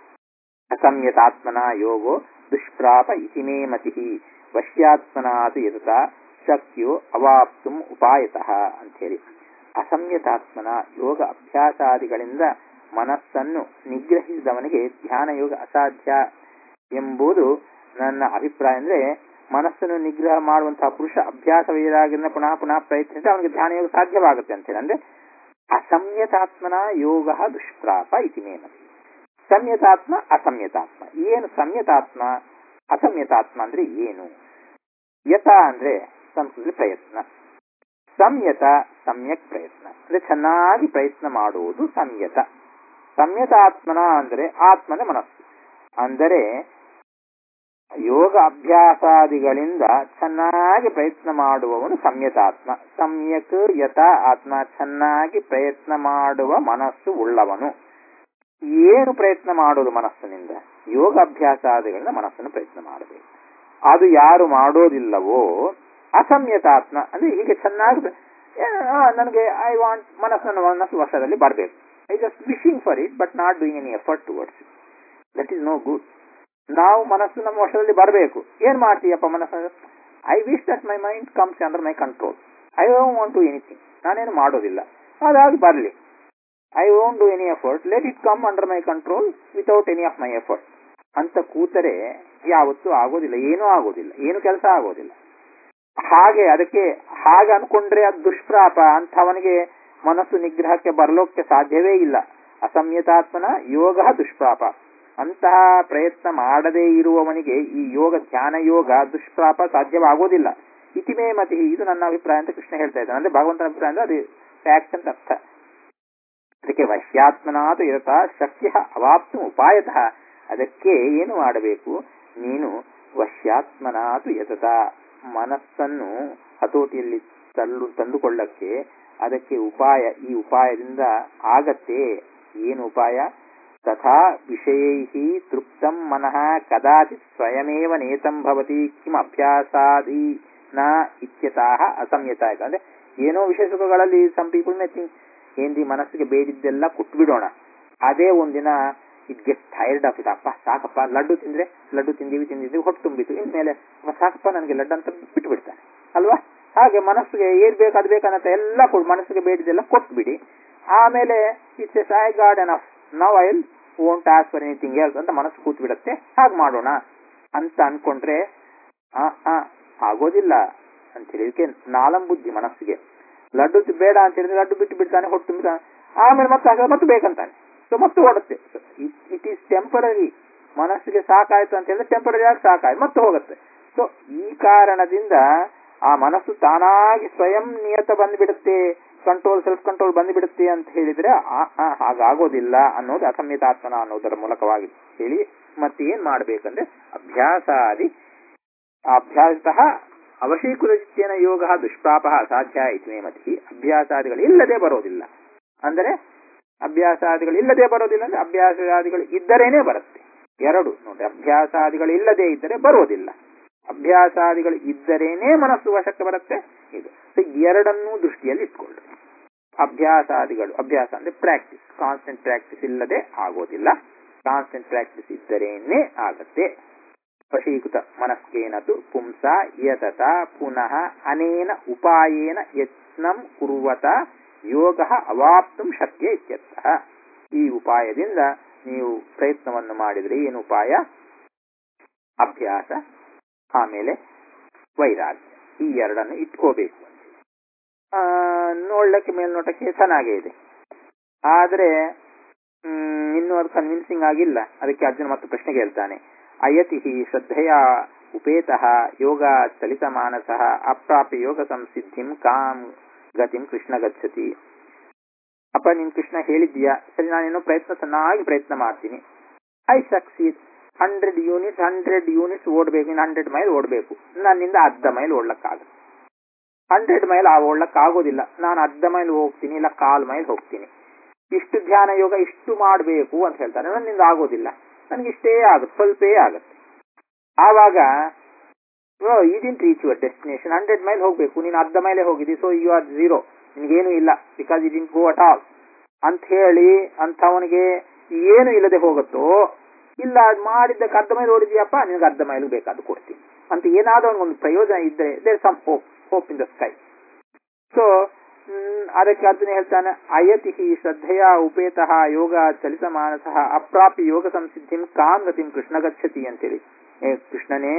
ಅಸಂಯತಾತ್ಮನ ಯೋಗೋ ದುಷ್ಪ್ರಾಪ ಇತಿ ಮೇ ಮತಿ ವಶ್ಯಾತ್ಮನಾತು ಯತತ ಶಕ್ಯೋ ಅವಾಪ್ತುಂ ಉಪಾಯತಃ ಅಂತೇಳಿ ಅಸಂಯತಾತ್ಮನ ಯೋಗ ಅಭ್ಯಾಸಾದಿಗಳಿಂದ ಮನಸ್ಸನ್ನು ನಿಗ್ರಹಿಸಿದವನಿಗೆ ಧ್ಯಾನ ಯೋಗ ಅಸಾಧ್ಯ ಎಂಬುದು ನನ್ನ ಅಭಿಪ್ರಾಯ ಅಂದ್ರೆ ಮನಸ್ಸನ್ನು ನಿಗ್ರಹ ಮಾಡುವಂತಹ ಪುರುಷ ಅಭ್ಯಾಸ ವೈರಾಗ್ಯದಿಂದ ಪುನಃ ಪುನಃ ಪ್ರಯತ್ನಿಸಿದ್ರೆ ಅವನಿಗೆ ಧ್ಯಾನ ಯೋಗ ಸಾಧ್ಯವಾಗುತ್ತೆ ಅಂತೇಳಿ ಅಂದ್ರೆ ಅಸಂಯತಾತ್ಮನ ಯೋಗ ದುಷ್ಪ್ರಾಪ ಇತಿ ಮೇ ಮತಿ ಸಂಯತಾತ್ಮ ಅಸಂಯತಾತ್ಮ ಏನು ಸಂಯತಾತ್ಮ ಅಸಂಯತಾತ್ಮ ಅಂದ್ರೆ ಏನು ಯತ ಅಂದ್ರೆ ಸಂಸ್ಕೃತಿ ಪ್ರಯತ್ನ ಸಂಯತ ಸಮ್ಯಕ್ ಪ್ರಯತ್ನ ಅಂದ್ರೆ ಚೆನ್ನಾಗಿ ಪ್ರಯತ್ನ ಮಾಡುವುದು ಸಂಯತ ಸಂಯತಾತ್ಮನ ಅಂದ್ರೆ ಆತ್ಮನ ಮನಸ್ಸು ಅಂದರೆ ಯೋಗ ಅಭ್ಯಾಸಾದಿಗಳಿಂದ ಚೆನ್ನಾಗಿ ಪ್ರಯತ್ನ ಮಾಡುವವನು ಸಂಯತಾತ್ಮ ಸಮ್ಯಕ್ ಯತ ಆತ್ಮ ಚೆನ್ನಾಗಿ ಪ್ರಯತ್ನ ಮಾಡುವ ಮನಸ್ಸು ಉಳ್ಳವನು ಏನು ಪ್ರಯತ್ನ ಮಾಡೋದು ಮನಸ್ಸಿನಿಂದ ಯೋಗ ಅಭ್ಯಾಸಾದಿಗಳಿಂದ ಮನಸ್ಸನ್ನು ಪ್ರಯತ್ನ ಮಾಡಬೇಕು ಅದು ಯಾರು ಮಾಡೋದಿಲ್ಲವೋ ಅಸಂಯತಾತ್ಮ ಅಂದ್ರೆ ಹೀಗೆ ಚೆನ್ನಾಗಿ ಪ್ರ- ಏ, ಆ, ನನಗೆ ಐ ವಾಂಟ್ ಮನಸ್ಸನ್ನು ಮನಸ್ಸು ವರ್ಷದಲ್ಲಿ ಬರಬೇಕು I just wishing for it but not doing any effort towards it that is no good ನಾವು ಮನಸ್ಸು ನಮ್ಮ ವರ್ಷದಲ್ಲಿ ಬರಬೇಕು ಏನ್ ಮಾಡ್ತೀಯಪ್ಪ ಮನಸ್ಸು I wish that my mind comes under my control I don't want to anything ನಾನೇನು ಮಾಡೋದಿಲ್ಲ ಅದಾಗಿ ಬರಲಿ I won't do any effort let it come under my control without any of my effort ಅಂತ ಕೂತರೆ ಯಾವತ್ತೂ ಆಗೋದಿಲ್ಲ ಏನೂ ಆಗೋದಿಲ್ಲ ಏನು ಕೆಲಸ ಆಗೋದಿಲ್ಲ ಹಾಗೆ ಅದಕ್ಕೆ ಹಾಗೆ ಅನ್ಕೊಂಡ್ರೆ ಅದು ದುಷ್ಪ್ರಾಪ ಅಂಥವನಿಗೆ ಮನಸ್ಸು ನಿಗ್ರಹಕ್ಕೆ ಬರಲೋಕ್ಕೆ ಸಾಧ್ಯವೇ ಇಲ್ಲ ಅಸಂಯತಾತ್ಮನ ಯೋಗ ದುಷ್ಪ್ರಾಪ ಅಂತಹ ಪ್ರಯತ್ನ ಮಾಡದೇ ಇರುವವನಿಗೆ ಈ ಯೋಗ ಧ್ಯಾನ ಯೋಗ ದುಷ್ಪ್ರಾಪ ಸಾಧ್ಯವಾಗೋದಿಲ್ಲ ಇತಿಮೇ ಮತಿ ಇದು ನನ್ನ ಅಭಿಪ್ರಾಯ ಅಂತ ಕೃಷ್ಣ ಹೇಳ್ತಾ ಇದ್ದಾನೆ ಅಂದ್ರೆ ಭಗವಂತನ ಅಭಿಪ್ರಾಯ ಅಂದ್ರೆ ಅದು ಫ್ಯಾಕ್ಟ್ ಅಂತ ಅರ್ಥ ಅದಕ್ಕೆ ವಶ್ಯಾತ್ಮನಾತು ಇರತ ಶಕ್ಯ ಅವಾಪ್ತು ಉಪಾಯತಃ ಅದಕ್ಕೆ ಏನು ಮಾಡಬೇಕು ನೀನು ವಶ್ಯಾತ್ಮನಾತು ಯತತ ಮನಸ್ಸನ್ನು ಹತೋಟಿಯಲ್ಲಿ ತಳ್ಳು ತಂದುಕೊಳ್ಳಕ್ಕೆ ಅದಕ್ಕೆ ಉಪಾಯ ಈ ಉಪಾಯದಿಂದ ಆಗತ್ತೆ ಏನು ಉಪಾಯ ತಥಾ ವಿಷಯೈ ತೃಪ್ತಂ ಮನಃ ಕದಾಚಿತ್ ಸ್ವಯಮೇವ ನೇತಂ ಭವತಿ ಕಿಂ ಅಭ್ಯಾಸಾದಿ ನ ಇತ್ಯತಃ ಅಸಂಯತ ಆಯ್ತು ಅಂದ್ರೆ ಏನೋ ವಿಷಯ ಸುಖಗಳಲ್ಲಿ ಸಮ್ ಪೀಪಲ್ ಮೇ ಥಿಂಕ್ ಏನ್ರಿ ಮನಸ್ಸಿಗೆ ಬೇಡಿದ್ದೆಲ್ಲ ಬಿಡೋಣ ಅದೇ ಒಂದಿನ it get tired of it ಅಪ್ಪ ಸಾಕಪ್ಪ ಲಡ್ಡು ತಿಂದ್ರೆ ಲಡ್ಡು ತಿಂದೀವಿ ತಿಂದಿದ್ದೀವಿ ಹೊಟ್ಟು ತುಂಬಿತು ಇನ್ಮೇಲೆ ಅಪ್ಪ ಸಾಕಪ್ಪ ನನಗೆ ಲಡ್ಡು ಅಂತ ಬಿಟ್ಟು ಬಿಡ್ತಾನೆ ಅಲ್ವಾ ಹಾಗೆ ಮನಸ್ಸಿಗೆ ಏನ್ ಬೇಕು ಅದು ಬೇಕನ್ನತ್ತ ಎಲ್ಲ ಕೊಡು ಮನಸ್ಸಿಗೆ ಬೇಡಿದ್ದೆಲ್ಲ ಕೊಟ್ಬಿಡಿ ಆಮೇಲೆ it's a sigh God enough now I won't ask for anything else ಅಂತ ಮನಸ್ಸು ಕೂತ್ ಬಿಡತ್ತೆ ಹಾಗೆ ಮಾಡೋಣ ಅಂತ ಅನ್ಕೊಂಡ್ರೆ ಆ ಆ ಆಗೋದಿಲ್ಲ ಅಂತ ಹೇಳಿದಕ್ಕೆ ನಾಲಂ ಬುದ್ಧಿ ಮನಸ್ಸಿಗೆ ಲಡ್ಡು ತಿ- ಬೇಡ ಅಂತ ಹೇಳಿದ್ರೆ ಲಡ್ಡು ಬಿಟ್ಟು ಬಿಡ್ತಾನೆ ಹೊಟ್ಟು ತುಂಬಿತಾನೆ ಆಮೇಲೆ ಮತ್ತೆ ಹಾಗೆ ಮತ್ತೆ ಬೇಕಂತಾನೆ ಸೊ ಮತ್ತೆ ಓಡುತ್ತೆ ಇಟ್ ಈಸ್ ಟೆಂಪರರಿ ಮನಸ್ಸಿಗೆ ಸಾಕಾಯ್ತು ಅಂತ ಹೇಳಿದ್ರೆ ಟೆಂಪರರಿ ಆಗಿ ಸಾಕಾಯ್ತು ಮತ್ತೆ ಹೋಗುತ್ತೆ ಸೊ ಈ ಕಾರಣದಿಂದ ಆ ಮನಸ್ಸು ತಾನಾಗಿ ಸ್ವಯಂ ನಿಯತ ಬಂದ್ಬಿಡುತ್ತೆ ಕಂಟ್ರೋಲ್ ಸೆಲ್ಫ್ ಕಂಟ್ರೋಲ್ ಬಂದ್ಬಿಡುತ್ತೆ ಅಂತ ಹೇಳಿದ್ರೆ ಆ- ಆ, ಹಾಗಾಗೋದಿಲ್ಲ ಅನ್ನೋದು ಅಸಂಹಿತಾತ್ಮನ ಅನ್ನೋದರ ಮೂಲಕವಾಗಿ ಹೇಳಿ ಮತ್ತೆ ಏನ್ ಮಾಡ್ಬೇಕಂದ್ರೆ ಅಭ್ಯಾಸಾದಿ ಅಭ್ಯಾಸತಃ ಅವಶೀಕೃತಿನ ಯೋಗ ದುಷ್ಪ್ರಾಪ ಅಸಾಧ್ಯ ಇತ್ಮೇ ಮತಿ ಅಭ್ಯಾಸಾದಿಗಳು ಇಲ್ಲದೆ ಬರೋದಿಲ್ಲ ಅಂದರೆ ಅಭ್ಯಾಸಾದಿಗಳು ಇಲ್ಲದೆ ಬರೋದಿಲ್ಲ ಅಂದ್ರೆ ಅಭ್ಯಾಸಾದಿಗಳು ಇದ್ದರೇನೆ ಬರುತ್ತೆ ಎರಡು ನೋಡಿ ಅಭ್ಯಾಸಾದಿಗಳು ಇಲ್ಲದೆ ಇದ್ದರೆ ಬರೋದಿಲ್ಲ ಅಭ್ಯಾಸಾದಿಗಳು ಇದ್ದರೇನೆ ಮನಸ್ಸು ವಶಕ್ಕೆ ಬರುತ್ತೆ ಇದು ಸೊ ಎರಡನ್ನೂ ದೃಷ್ಟಿಯಲ್ಲಿ ಇಟ್ಕೊಳ್ಳಿ ಅಭ್ಯಾಸಾದಿಗಳು ಅಭ್ಯಾಸ ಅಂದ್ರೆ ಪ್ರಾಕ್ಟೀಸ್ ಕಾನ್ಸ್ಟೆಂಟ್ ಪ್ರಾಕ್ಟೀಸ್ ಇಲ್ಲದೆ ಆಗೋದಿಲ್ಲ ಕಾನ್ಸ್ಟೆಂಟ್ ಪ್ರಾಕ್ಟೀಸ್ ಇದ್ದರೇನೆ ಆಗತ್ತೆ ವಶೀಕೃತ ಮನಸ್ಕೇನತು ಪುಂಸ ಯತತ ಪುನಃ ಅನೇನ ಉಪಾಯೇನ ಯತ್ನಂ ಕುರುವತ ಯೋಗ ಅವಾಪ್ತು ಶಕ್ಯ ಇತ್ಯರ್ಥಃ ಈ ಉಪಾಯದಿಂದ ನೀವು ಪ್ರಯತ್ನವನ್ನು ಮಾಡಿದ್ರೆ ಏನು ಉಪಾಯ ಅಭ್ಯಾಸ ಆಮೇಲೆ ವೈರಾಗ್ಯ ಈ ಎರಡನ್ನು ಇಟ್ಕೋಬೇಕು ಆ, ನೋಡ್ಲಿಕ್ಕೆ ಮೇಲ್ನೋಟಕ್ಕೆ ಚೆನ್ನಾಗೇ ಇದೆ ಆದ್ರೆ ಹ್ಮ್, ಇನ್ನೂ ಅದು ಕನ್ವಿನ್ಸಿಂಗ್ ಆಗಿಲ್ಲ ಅದಕ್ಕೆ ಅರ್ಜುನ ಮತ್ತು ಪ್ರಶ್ನೆ ಕೇಳ್ತಾನೆ ಅಯತಿ ಶ್ರದ್ಧೆಯ ಉಪೇತಃ ಯೋಗ ಚಲಿತ ಮಾನಸ ಅಪ್ರಾಪ್ಯ ಯೋಗ ಸಂಸಿದ್ಧಿಂ ಕಾಂ ಗತಿಂ ಕೃಷ್ಣ ಗಚ್ಚತಿ ಅಪ್ಪ ನೀನ್ ಕೃಷ್ಣ ಹೇಳಿದ್ಯಾ ಸರಿ ನಾನೇನೋ ಪ್ರಯತ್ನ ಚೆನ್ನಾಗಿ ಪ್ರಯತ್ನ ಮಾಡ್ತೀನಿ I succeed hundred units hundred units ಓಡಬೇಕು ಇನ್ನು ಹಂಡ್ರೆಡ್ ಮೈಲ್ ಓಡಬೇಕು ನನ್ನಿಂದ ಅರ್ಧ ಮೈಲ್ ಓಡ್ಲಕ್ಕಾಗುತ್ತೆ ಹಂಡ್ರೆಡ್ ಮೈಲ್ ಆ ಓಡ್ಲಕ್ ಆಗೋದಿಲ್ಲ ನಾನು ಅರ್ಧ ಮೈಲ್ ಹೋಗ್ತೀನಿ ಇಲ್ಲ ಕಾಲ್ ಮೈಲ್ ಹೋಗ್ತೀನಿ ಇಷ್ಟು ಧ್ಯಾನ ಯೋಗ ಇಷ್ಟು ಮಾಡಬೇಕು ಅಂತ ಹೇಳ್ತಾರೆ ನನ್ನಿಂದ ಆಗೋದಿಲ್ಲ ನನಗೆ ಇಷ್ಟೇ ಆಗುತ್ತೆ ಸ್ವಲ್ಪೇ ಆಗುತ್ತೆ ಆವಾಗ it didn't reach your destination hundred mile ಹೋಗ್ಬೇಕು ನೀನು ಅರ್ಧ ಮೈಲೇ ಹೋಗಿದ್ದಿ ಸೊ ಯು ಆರ್ ಝೀರೋ ನಿನ್ಗೇನು ಇಲ್ಲ because it didn't go at all ಅಂತ ಹೇಳಿ ಅಂಥವನಿಗೆ ಏನು ಇಲ್ಲದೆ ಹೋಗುತ್ತೋ ಇಲ್ಲ ಅದ್ ಮಾಡಿದ್ದಕ್ಕೆ ಅರ್ಧ ಮೈಲ್ ಓಡಿದ್ಯಪ್ಪ ನಿನಗೆ ಅರ್ಧ ಮೈಲ್ ಬೇಕಾದ್ದು ಕೊಡ್ತೀನಿ ಅಂತ ಏನಾದ್ರೂ ಒಂದು ಪ್ರಯೋಜನ ಇದ್ದರೆ there some hope hope in the sky so ಅದಕ್ಕೆ ಅರ್ಜುನ ಹೇಳ್ತಾನೆ ಅಯತಿ ಶ್ರದ್ಧೆಯ ಉಪೇತಃ ಯೋಗ ಚಲಿತ ಮಾನಸ ಅಪ್ರಾಪಿ ಯೋಗ ಸಂಸಿದ್ಧಿಂ ಕಾಂ ಗತಿಂ ಕೃಷ್ಣ ಗಚ್ಚತಿ ಅಂತೇಳಿ ಏ ಕೃಷ್ಣನೇ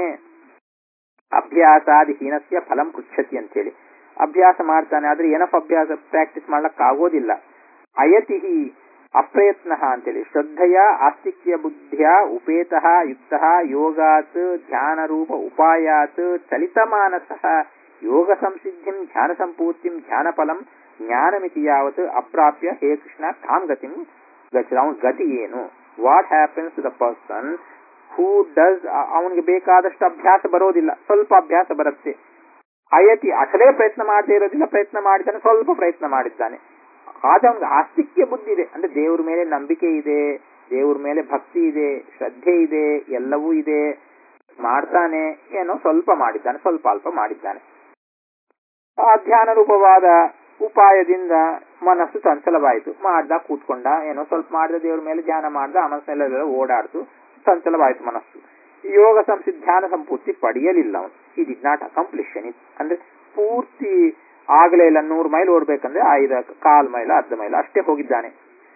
ಅಭ್ಯಾಸಾದಿ ಹೀನಸ್ಯ ಫಲಂ ಪೃಚ್ಛತಿ ಅಂತೇಳಿ ಅಭ್ಯಾಸ ಮಾಡ್ತಾನೆ ಆದ್ರೆ ಏನಪ್ಪ ಅಭ್ಯಾಸ ಪ್ರಾಕ್ಟೀಸ್ ಮಾಡ್ಲಕ್ ಆಗೋದಿಲ್ಲ ಅಯತಿ ಅಪ್ರಯತ್ನ ಅಂತೇಳಿ ಶ್ರದ್ಧೆಯ ಆಸ್ತಿಕ್ಯ ಬುದ್ಧಿಯ ಉಪೇತಃ ಯುಕ್ತ ಯೋಗಾತ್ ಧ್ಯಾನ ರೂಪ ಉಪಾಯಾತ್ ಚಲಿತ ಮಾನಸಃ ಯೋಗ ಸಂಸಿದ್ಧಿಂ ಧ್ಯಾನ ಸಂಪೂರ್ತಿಂ ಧ್ಯಾನ ಫಲಂ ಜ್ಞಾನಮಿತಿ ಯಾವತ್ ಅಪ್ರಾಪ್ಯ ಹೇ ಕೃಷ್ಣ ಕಾಂ ಗತಿಂ ಗಚ್ಚ ಅವನ ಗತಿ ಏನು what happens to the person who does ಅವನಿಗೆ ಬೇಕಾದಷ್ಟು ಅಭ್ಯಾಸ ಬರೋದಿಲ್ಲ ಸ್ವಲ್ಪ ಅಭ್ಯಾಸ ಬರುತ್ತೆ ಅಯತಿ ಅಸಲೇ ಪ್ರಯತ್ನ ಮಾಡದೇ ಇರೋದಿಲ್ಲ ಪ್ರಯತ್ನ ಮಾಡಿದ್ದಾನೆ ಸ್ವಲ್ಪ ಪ್ರಯತ್ನ ಮಾಡಿದ್ದಾನೆ ಆದ್ರೆ ಅವನಿಗೆ ಆಸ್ತಿಕ್ಯ ಬುದ್ಧಿ ಇದೆ ಅಂದ್ರೆ ದೇವ್ರ ಮೇಲೆ ನಂಬಿಕೆ ಇದೆ ದೇವ್ರ ಮೇಲೆ ಭಕ್ತಿ ಇದೆ ಶ್ರದ್ಧೆ ಇದೆ ಎಲ್ಲವೂ ಇದೆ ಮಾಡ್ತಾನೆ ಏನೋ ಸ್ವಲ್ಪ ಮಾಡಿದ್ದಾನೆ ಸ್ವಲ್ಪ ಅಲ್ಪ ಮಾಡಿದ್ದಾನೆ ಆ ಧ್ಯಾನ ರೂಪವಾದ ಉಪಾಯದಿಂದ ಮನಸ್ಸು ಚಂಚಲವಾಯಿತು ಮಾಡ್ದ ಕೂತ್ಕೊಂಡ ಏನೋ ಸ್ವಲ್ಪ ಮಾಡಿದ ದೇವ್ರ ಮೇಲೆ ಧ್ಯಾನ ಮಾಡ್ದ ಆ ಮನಸ್ಸೆಲ್ಲ ಓಡಾಡ್ತು ಚಂಚಲವಾಯಿತು ಮನಸ್ಸು ಯೋಗ ಸಂಸಿದ್ಧ ಧ್ಯಾನ ಸಂಪೂರ್ತಿ ಪಡೆಯಲಿಲ್ಲ ಅವನು ಈ ಡಿಡ್ ನಾಟ್ ಅಕಂಪ್ಲಿಷನ್ ಅಂದ್ರೆ ಪೂರ್ತಿ ಆಗಲೇ ಇಲ್ಲ ನೂರು ಮೈಲ್ ಓಡ್ಬೇಕಂದ್ರೆ ಐದು ಕಾಲ್ ಮೈಲ ಅರ್ಧ ಮೈಲ ಅಷ್ಟೇ ಹೋಗಿದ್ದಾನೆ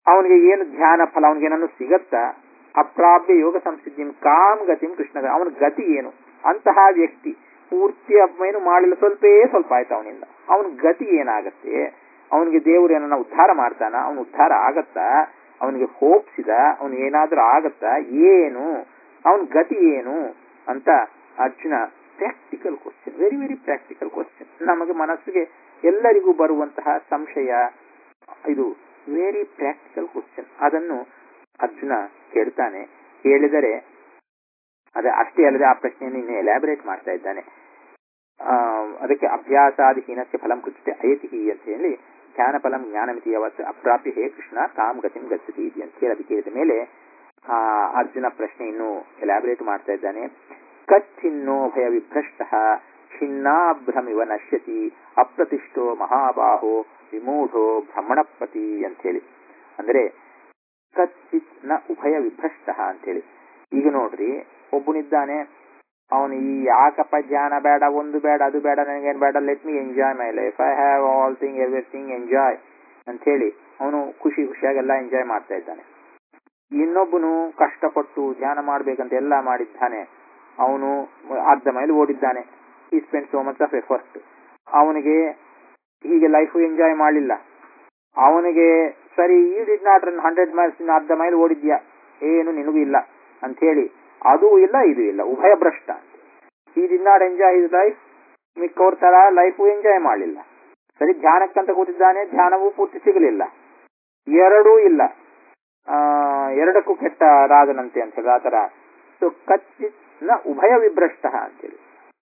ಅವನಿಗೆ ಏನು ಧ್ಯಾನ ಫಲ ಅವನಿಗೆ ಏನನ್ನು ಸಿಗತ್ತಾ ಅಪ್ರಾಪ್ಯ ಯೋಗ ಸಂಸಿದ್ಧಿಂ ಕಾಮ್ ಗತಿಂ ಕೃಷ್ಣ ಅವನ ಗತಿ ಏನು ಅಂತಹ ವ್ಯಕ್ತಿ ಪೂರ್ತಿ ಏನು ಮಾಡಿಲ್ಲ ಸ್ವಲ್ಪೇ ಸ್ವಲ್ಪ ಆಯ್ತು ಅವನಿಂದ ಅವನ ಗತಿ ಏನಾಗತ್ತೆ ಅವನಿಗೆ ದೇವರು ಏನನ್ನ ಉದ್ಧಾರ ಮಾಡ್ತಾನ ಅವನ ಉದ್ಧಾರ ಆಗತ್ತಾ ಅವನಿಗೆ ಹೋಪ್ಸಿದ ಅವನಿಗೆ ಏನಾದ್ರೂ ಆಗತ್ತಾ ಏನು ಅವನ ಗತಿ ಏನು ಅಂತ Arjuna practical question very very practical question ನಮಗೆ ಮನಸ್ಸಿಗೆ ಎಲ್ಲರಿಗೂ ಬರುವಂತಹ ಸಂಶಯ ಇದು ವೆರಿ ಪ್ರಾಕ್ಟಿಕಲ್ ಕ್ವಶನ್ ಅದನ್ನು ಅರ್ಜುನ ಕೇಳ್ತಾನೆ ಕೇಳಿದರೆ ಅದೇ ಅಷ್ಟೇ ಅಲ್ಲದೆ ಆ ಪ್ರಶ್ನೆಯನ್ನು ಇನ್ನು ಎಲಾಬರೇಟ್ ಮಾಡ್ತಾ ಇದ್ದಾನೆ ಆ, ಅದಕ್ಕೆ ಅಭ್ಯಾಸಾದಿ ಹೀನಸ್ಯ ಫಲಂ ಕೃತ್ಯ ಅಯತಿ ಅಂತ ಹೇಳಿ ಧ್ಯಾನ ಫಲಂ ಜ್ಞಾನಮಿತಿ ಯಾವತ್ತು ಅಪ್ರಾಪ್ಯ ಹೇ ಕೃಷ್ಣ ಕಾಮ್ ಗತಿಂ ಗಚ್ಚತಿ ಇತಿ ಅಂತ ಹೇಳಿ ಅದು ಕೇಳಿದ ಮೇಲೆ ಆ ಅರ್ಜುನ ಪ್ರಶ್ನೆ ಇನ್ನು ಎಲಾಬರೇಟ್ ಮಾಡ್ತಾ ಇದ್ದಾನೆ ಕಚ್ಚಿನ್ನೋ ಭಯ ವಿಭ್ರಷ್ಟ ಛಿನ್ನಾಭ್ರಮಿವ ನಶ್ಯತಿ ಅಪ್ರತಿಷ್ಠೋ ಮಹಾಬಾಹೋ ವಿಮೂಢೋ ಭ್ರಮಣಪತಿ ಅಂತ ಹೇಳಿ ಅಂದ್ರೆ ಕಚ್ಚಿತ್ ನ ಉಭಯ ವಿಭ್ರಷ್ಟ ಅಂತೇಳಿ ಈಗ ನೋಡ್ರಿ ಒಬ್ಬನಿದ್ದಾನೆ ಅವನು ಈ ಯಾಕಪ್ಪ ಜ್ಞಾನ ಬೇಡ ಒಂದು ಬೇಡ ಅದು ಬೇಡ ನನಗೇನು ಬೇಡ let me enjoy my life I have all thing everything enjoy ಅಂತ ಹೇಳಿ ಅವನು ಖುಷಿ ಖುಷಿಯಾಗೆಲ್ಲ ಎಂಜಾಯ್ ಮಾಡ್ತಾ ಇದ್ದಾನೆ ಇನ್ನೊಬ್ಬನು ಕಷ್ಟಪಟ್ಟು ಧ್ಯಾನ ಮಾಡ್ಬೇಕಂತ ಎಲ್ಲ ಮಾಡಿದ್ದಾನೆ ಅವನು ಅರ್ಧ ಮೈಲ್ ಓಡಿದ್ದಾನೆ he spend so much of effort ಅವನಿಗೆ ಹೀಗೆ ಲೈಫ್ ಎಂಜಾಯ್ ಮಾಡಲಿಲ್ಲ ಅವನಿಗೆ ಸರಿ he did not run hundred miles ಅರ್ಧ ಮೈಲ್ ಓಡಿದ್ಯಾ ಏನು ನಿನಗೂ ಇಲ್ಲ ಅಂತ ಹೇಳಿ ಅದು ಇಲ್ಲ ಇದು ಇಲ್ಲ ಉಭಯ ಭ್ರಷ್ಟ he did not enjoy his life ಮಿಕ್ಕವ್ರ ತರ ಲೈಫ್ ಎಂಜಾಯ್ ಮಾಡಲಿಲ್ಲ ಸರಿ ಧ್ಯಾನಕ್ಕಂತ ಕೂತಿದ್ದಾನೆ ಧ್ಯಾನವೂ ಪೂರ್ತಿ ಸಿಗಲಿಲ್ಲ ಎರಡೂ ಇಲ್ಲ ಆ, ಎರಡಕ್ಕೂ ಕೆಟ್ಟ ರಾಜನಂತೆ ಅಂತ ಹೇಳಿ ಆತರ ಸೊ ಕಚ್ಚಿನ ಉಭಯ ವಿಭ್ರಷ್ಟ ಅಂತೇಳಿ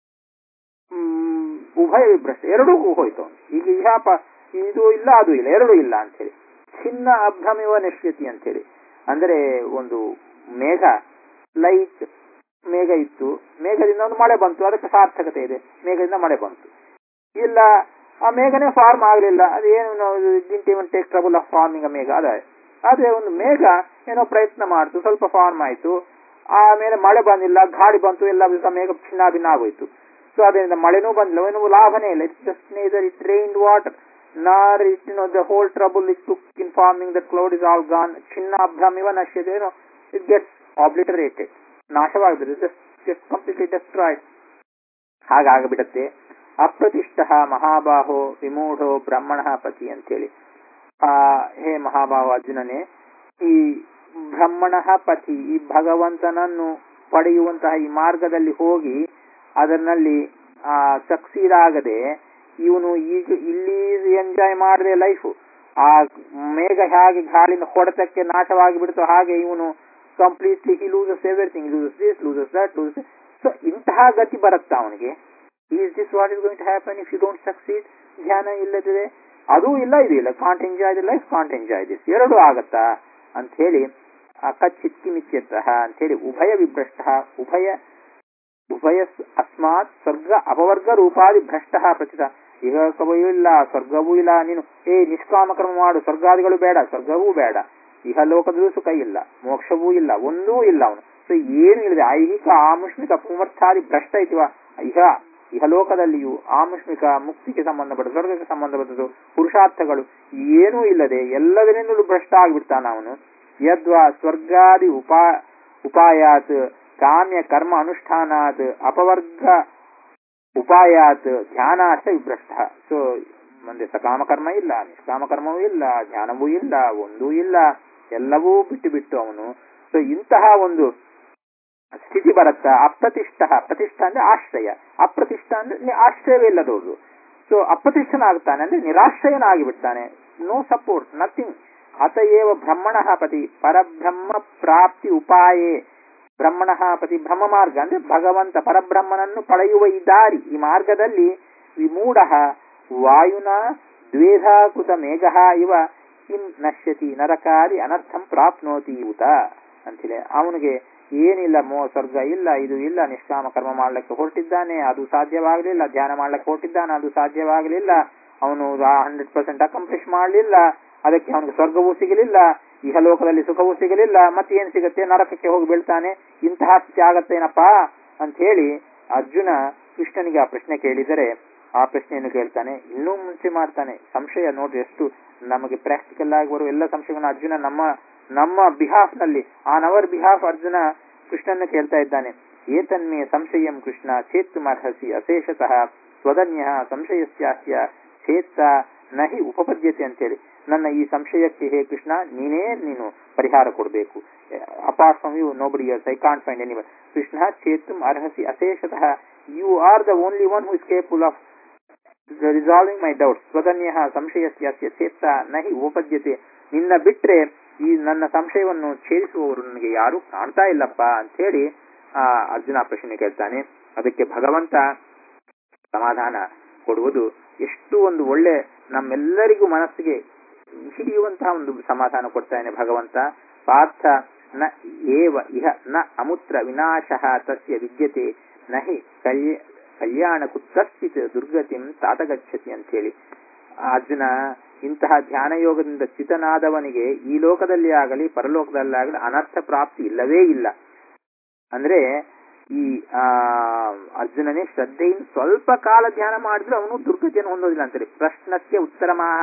ಹ್ಮ್, ಉಭಯ ವಿಭ್ರಷ್ಟ ಎರಡೂ ಹೋಯ್ತು ಅವ್ನು. ಈಗ ಇಹಾಪ ಇದು ಇಲ್ಲ ಅದು ಇಲ್ಲ ಎರಡೂ ಇಲ್ಲ ಅಂತೇಳಿ ಚಿನ್ನ ಅಭ್ರಮಿವ ನಿಶ್ಯತಿ ಅಂತೇಳಿ ಅಂದ್ರೆ ಒಂದು ಮೇಘ ಲೈಟ್ ಮೇಘ ಇತ್ತು ಮೇಘದಿಂದ ಒಂದು ಮಳೆ ಬಂತು ಅದಕ್ಕೆ ಸಾರ್ಥಕತೆ ಇದೆ ಮೇಘದಿಂದ ಮಳೆ ಬಂತು ಇಲ್ಲ ಆ ಮೇಘನೇ ಫಾರ್ಮ್ ಆಗಲಿಲ್ಲ ಅದೇನು didn't even take trouble of farming ಮೇಘ ಅದೇ ಅದೇ ಒಂದು ಮೇಘ ಏನೋ ಪ್ರಯತ್ನ ಮಾಡ್ತು ಸ್ವಲ್ಪ ಫಾರ್ಮ್ ಆಯ್ತು ಆಮೇಲೆ ಮಳೆ ಬಂದಿಲ್ಲ ಗಾಳಿ ಬಂತು ಎಲ್ಲ ದಿವಸ ಮೇಘ ಚಿನ್ನ ಭಿನ್ನ ಆಗೋಯ್ತು ಸೊ ಅದರಿಂದ ಮಳೆನೂ ಬಂದಿಲ್ಲ ಏನು ಲಾಭನೇ ಇಲ್ಲ it's just neither it rain water nor it know the whole trouble it took in farming that cloud is all gone ಚಿನ್ನ ಅಭ್ರಮಿವ ನಶ್ಯತೆ ಏನೋ ಇಟ್ ಗೆಟ್ಸ್ ಆಬ್ಲಿಟರೇಟೆಡ್ ನಾಶವಾಗ್ತದೆ ಜಸ್ಟ್ ಕಂಪ್ಲೀಟ್ಲಿ ಡೆಸ್ಟ್ರಾಯ್ಡ್ ಹಾಗಾಗ್ಬಿಡತ್ತೆ ಅಪ್ರತಿಷ್ಠ ಮಹಾಬಾಹೋ ವಿಮೂಢೋ ಬ್ರಹ್ಮಣ ಪತಿ ಅಂತೇಳಿ ಆ ಹೇ ಮಹಾಬಾಹೋ ಅರ್ಜುನನೇ ಈ ಬ್ರಹ್ಮಣ ಪತಿ ಈ ಭಗವಂತನನ್ನು ಪಡೆಯುವಂತಹ ಈ ಮಾರ್ಗದಲ್ಲಿ ಹೋಗಿ ಅದರಲ್ಲಿ ಆ ಸಕ್ಸೀಡ್ ಆಗದೆ ಇವನು ಈಗ ಇಲ್ಲಿ ಎಂಜಾಯ್ ಮಾಡದೆ ಲೈಫ್ ಆ ಮೇಘ ಹೇಗೆ ಗಾಳಿನ ಹೊಡೆತಕ್ಕೆ ನಾಶವಾಗಿ ಬಿಡ್ತು ಹಾಗೆ ಇವನು completely he loses everything loses this loses that loses so ಇಂತಹ ಗತಿ ಬರುತ್ತಾ ಅವನಿಗೆ is this what is going to happen if you don't succeed ಧ್ಯಾನ ಇಲ್ಲದಿದೆ ಅದೂ ಇಲ್ಲ ಇದು ಇಲ್ಲ can't enjoy the life can't enjoy this ಎರಡು ಆಗತ್ತಾ ಅಂತ ಹೇಳಿ ಕಚ್ಚಿತ್ತಿ ಮಿಚ್ಯತಃ ಅಂತ ಹೇಳಿ ಉಭಯ ವಿಭ್ರಷ್ಟ ಉಭಯ ಉಭಯ ಅಸ್ಮಾತ್ ಸ್ವರ್ಗ ಅಪವರ್ಗ ರೂಪಾದಿ ಭ್ರಷ್ಟ ಪ್ರಚಿತ ಇಹಕವೂ ಇಲ್ಲ ಸ್ವರ್ಗವೂ ಇಲ್ಲ ನೀನು ಏ ನಿಷ್ಕಾಮ ಕರ್ಮ ಮಾಡು ಸ್ವರ್ಗಾದಿಗಳು ಬೇಡ ಸ್ವರ್ಗವೂ ಬೇಡ ಇಹ ಲೋಕದಲ್ಲೂ ಸುಖ ಇಲ್ಲ ಮೋಕ್ಷವೂ ಇಲ್ಲ ಒಂದೂ ಇಲ್ಲ ಅವನು ಸೊ ಏನು ಇಲ್ಲದೆ ಐಹಿಕ ಆಮುಷ್ಮಿಕ ಪುಮರ್ಥಾದಿ ಭ್ರಷ್ಟ ಐತಿವ ಇಹ ಇಹಲೋಕದಲ್ಲಿಯೂ ಆಮುಷ್ಮಿಕ ಮುಕ್ತಿಗೆ ಸಂಬಂಧಪಟ್ಟ ಸ್ವರ್ಗಕ್ಕೆ ಸಂಬಂಧಪಟ್ಟದ್ದು ಪುರುಷಾರ್ಥಗಳು ಏನೂ ಇಲ್ಲದೆ ಎಲ್ಲದರಿಂದಲೂ ಭ್ರಷ್ಟ ಆಗಿಬಿಡ್ತಾನ ಅವನು ಯದ್ವಾ ಸ್ವರ್ಗಾದಿ ಉಪಾ ಉಪಾಯಾತ್ ಕಾಮ್ಯ ಕರ್ಮ ಅನುಷ್ಠಾನಾತ್ ಅಪವರ್ಗ ಉಪಾಯಾತ್ ಧ್ಯಾನಾರ್ಥ ವಿಭ್ರಷ್ಟ ಸೊ ಮುಂದೆ ಸಕಾಮ ಕರ್ಮ ಇಲ್ಲ ನಿಷ್ಕಾಮ ಕರ್ಮವೂ ಇಲ್ಲ ಧ್ಯಾನವೂ ಇಲ್ಲ ಒಂದೂ ಇಲ್ಲ ಎಲ್ಲವೂ ಬಿಟ್ಟು ಬಿಟ್ಟು ಅವನು ಸೊ ಇಂತಹ ಒಂದು ಸ್ಥಿತಿ ಬರುತ್ತಾ ಅಪ್ರತಿಷ್ಠ ಪ್ರತಿಷ್ಠ ಅಂದ್ರೆ ಆಶ್ರಯ ಅಪ್ರತಿಷ್ಠ ಅಂದ್ರೆ ಆಶ್ರಯವೇ ಇಲ್ಲದವರು ಸೊ ಅಪ್ರತಿಷ್ಠನಾಗ್ತಾನೆ ಅಂದ್ರೆ ನಿರಾಶ್ರಯನಾಗಿ ಬಿಡ್ತಾನೆ ನೋ ಸಪೋರ್ಟ್ ನಥಿಂಗ್ ಅತಯೇವ ಬ್ರಹ್ಮಣ ಪತಿ ಪರಬ್ರಹ್ಮ ಪ್ರಾಪ್ತಿ ಉಪಾಯೇ ಬ್ರಹ್ಮಣ ಪತಿ ಬ್ರಹ್ಮ ಮಾರ್ಗ ಅಂದ್ರೆ ಭಗವಂತ ಪರಬ್ರಹ್ಮನನ್ನು ಪಡೆಯುವ ಈ ದಾರಿ ಈ ಮಾರ್ಗದಲ್ಲಿ ವಿಮೂಢ ವಾಯುನ ದ್ವೇಧಾಕೃತ ಮೇಘ ಇವ ಕಿಂ ನಶ್ಯತಿ ನರಕಾರಿ ಅನರ್ಥಂ ಪ್ರಾಪ್ನೋತಿ ಉತ ಅಂತೇಳಿ ಅವನಿಗೆ ಏನಿಲ್ಲ ಮೋ ಸ್ವರ್ಗ ಇಲ್ಲ ಇದು ಇಲ್ಲ ನಿಷ್ಕಾಮ ಕರ್ಮ ಮಾಡ್ಲಿಕ್ಕೆ ಹೊರಟಿದ್ದಾನೆ ಅದು ಸಾಧ್ಯವಾಗಲಿಲ್ಲ ಧ್ಯಾನ ಮಾಡ್ಲಿಕ್ಕೆ ಹೊರಟಿದ್ದಾನೆ ಅದು ಸಾಧ್ಯವಾಗಲಿಲ್ಲ ಅವನು ಹಂಡ್ರೆಡ್ ಪರ್ಸೆಂಟ್ ಅಕಂಪ್ಲಿಷ್ ಮಾಡಲಿಲ್ಲ ಅದಕ್ಕೆ ಅವನಿಗೆ ಸ್ವರ್ಗವೂ ಸಿಗಲಿಲ್ಲ ಇಹಲೋಕದಲ್ಲಿ ಸುಖವೂ ಸಿಗಲಿಲ್ಲ ಮತ್ತೆ ಏನ್ ಸಿಗುತ್ತೆ ನರಕಕ್ಕೆ ಹೋಗಿ ಬೀಳ್ತಾನೆ ಇಂತಹ ಸ್ಥಿತಿ ಆಗತ್ತೇನಪ್ಪಾ ಅಂತ ಹೇಳಿ ಅರ್ಜುನ ಕೃಷ್ಣನಿಗೆ ಆ ಪ್ರಶ್ನೆ ಕೇಳಿದರೆ ಆ ಪ್ರಶ್ನೆಯನ್ನು ಕೇಳ್ತಾನೆ ಇನ್ನೂ ಮುಂಚೆ ಮಾಡ್ತಾನೆ ಸಂಶಯ ನೋಡ್ರಿ ಎಷ್ಟು ನಮಗೆ ಪ್ರಾಕ್ಟಿಕಲ್ ಆಗಿ ಬರುವ ಎಲ್ಲ ಸಂಶಯಗಳನ್ನು ಅರ್ಜುನ ನಮ್ಮ ನಮ್ಮ ಬಿಹಾಫ್ ನಲ್ಲಿ ಆನ್ ಅವರ್ ಬಿಹಾಫ್ ಅರ್ಜುನ ಕೃಷ್ಣನ ಕೇಳ್ತಾ ಇದ್ದಾನೆ ಏತನ್ಮೇ ಸಂಶಯಂ ಕೃಷ್ಣ ಚೇತ್ತುಮರ್ಹಸಿ ಅಶೇಷತಃ ಸ್ವದನ್ಯ ಸಂಶಯಸ್ಯಾಸ್ಯ ಚೇತ್ತ ನಹಿ ಉಪಪದ್ಯತೆ ಅಂತೇಳಿ ನನ್ನ ಈ ಸಂಶಯಕ್ಕೆ ಹೇ ಕೃಷ್ಣ ನೀನೇ ನೀನು ಪರಿಹಾರ ಕೊಡಬೇಕು apart from you nobody yours I can't find any Krishna ಚೇತುಂ ಅರ್ಹಸಿ ಅಶೇಷತಃ you are the only one who is capable of resolving my doubts ಸ್ವದನ್ಯ ಸಂಶಯಸ್ಯಾಸ್ಯ ಚೇತ್ತ ನಹಿ ಉಪಪದ್ಯತೆ ನಿನ್ನ ಬಿಟ್ರೆ ಈ ನನ್ನ ಸಂಶಯವನ್ನು ಛೇದಿಸುವವರು ನನಗೆ ಯಾರು ಕಾಣ್ತಾ ಇಲ್ಲಪ್ಪ ಅಂತ ಹೇಳಿ ಆ ಅರ್ಜುನ ಪ್ರಶ್ನೆ ಕೇಳ್ತಾನೆ ಅದಕ್ಕೆ ಭಗವಂತ ಸಮಾಧಾನ ಕೊಡುವುದು ಎಷ್ಟು ಒಂದು ಒಳ್ಳೆ ನಮ್ಮೆಲ್ಲರಿಗೂ ಮನಸ್ಸಿಗೆ ಹಿಡಿಯುವಂತಹ ಒಂದು ಸಮಾಧಾನ ಕೊಡ್ತಾನೆ ಭಗವಂತ ಪಾರ್ಥ ನ ಏವ ಇಹ ನ ಅಮುತ್ರ ವಿನಾಶ ತಸ್ಯ ವಿದ್ಯತೆ ನಹಿ ಕಲ್ಯ ಕಲ್ಯಾಣ ಕುತ್ತಸ್ಥಿತ ದುರ್ಗತಿಂ ತಾತಗಚ್ಚತಿ ಅಂತ ಹೇಳಿ ಅರ್ಜುನ ಇಂತಹ ಧ್ಯಾನ ಯೋಗದಿಂದ ಚಿತನಾದವನಿಗೆ ಈ ಲೋಕದಲ್ಲಿ ಆಗಲಿ ಪರಲೋಕದಲ್ಲಾಗಲಿ ಅನರ್ಥ ಪ್ರಾಪ್ತಿ ಇಲ್ಲವೇ ಇಲ್ಲ ಅಂದ್ರೆ ಈ ಆ ಅರ್ಜುನನೇ ಶ್ರದ್ಧೆಯಿಂದ ಸ್ವಲ್ಪ ಕಾಲ ಧ್ಯಾನ ಮಾಡಿದ್ರು ಅವನು ದುರ್ಗತಿಯನ್ನು ಹೊಂದೋದಿಲ್ಲ ಅಂತಾರೆ ಪ್ರಶ್ನಕ್ಕೆ ಉತ್ತರಮಾಹ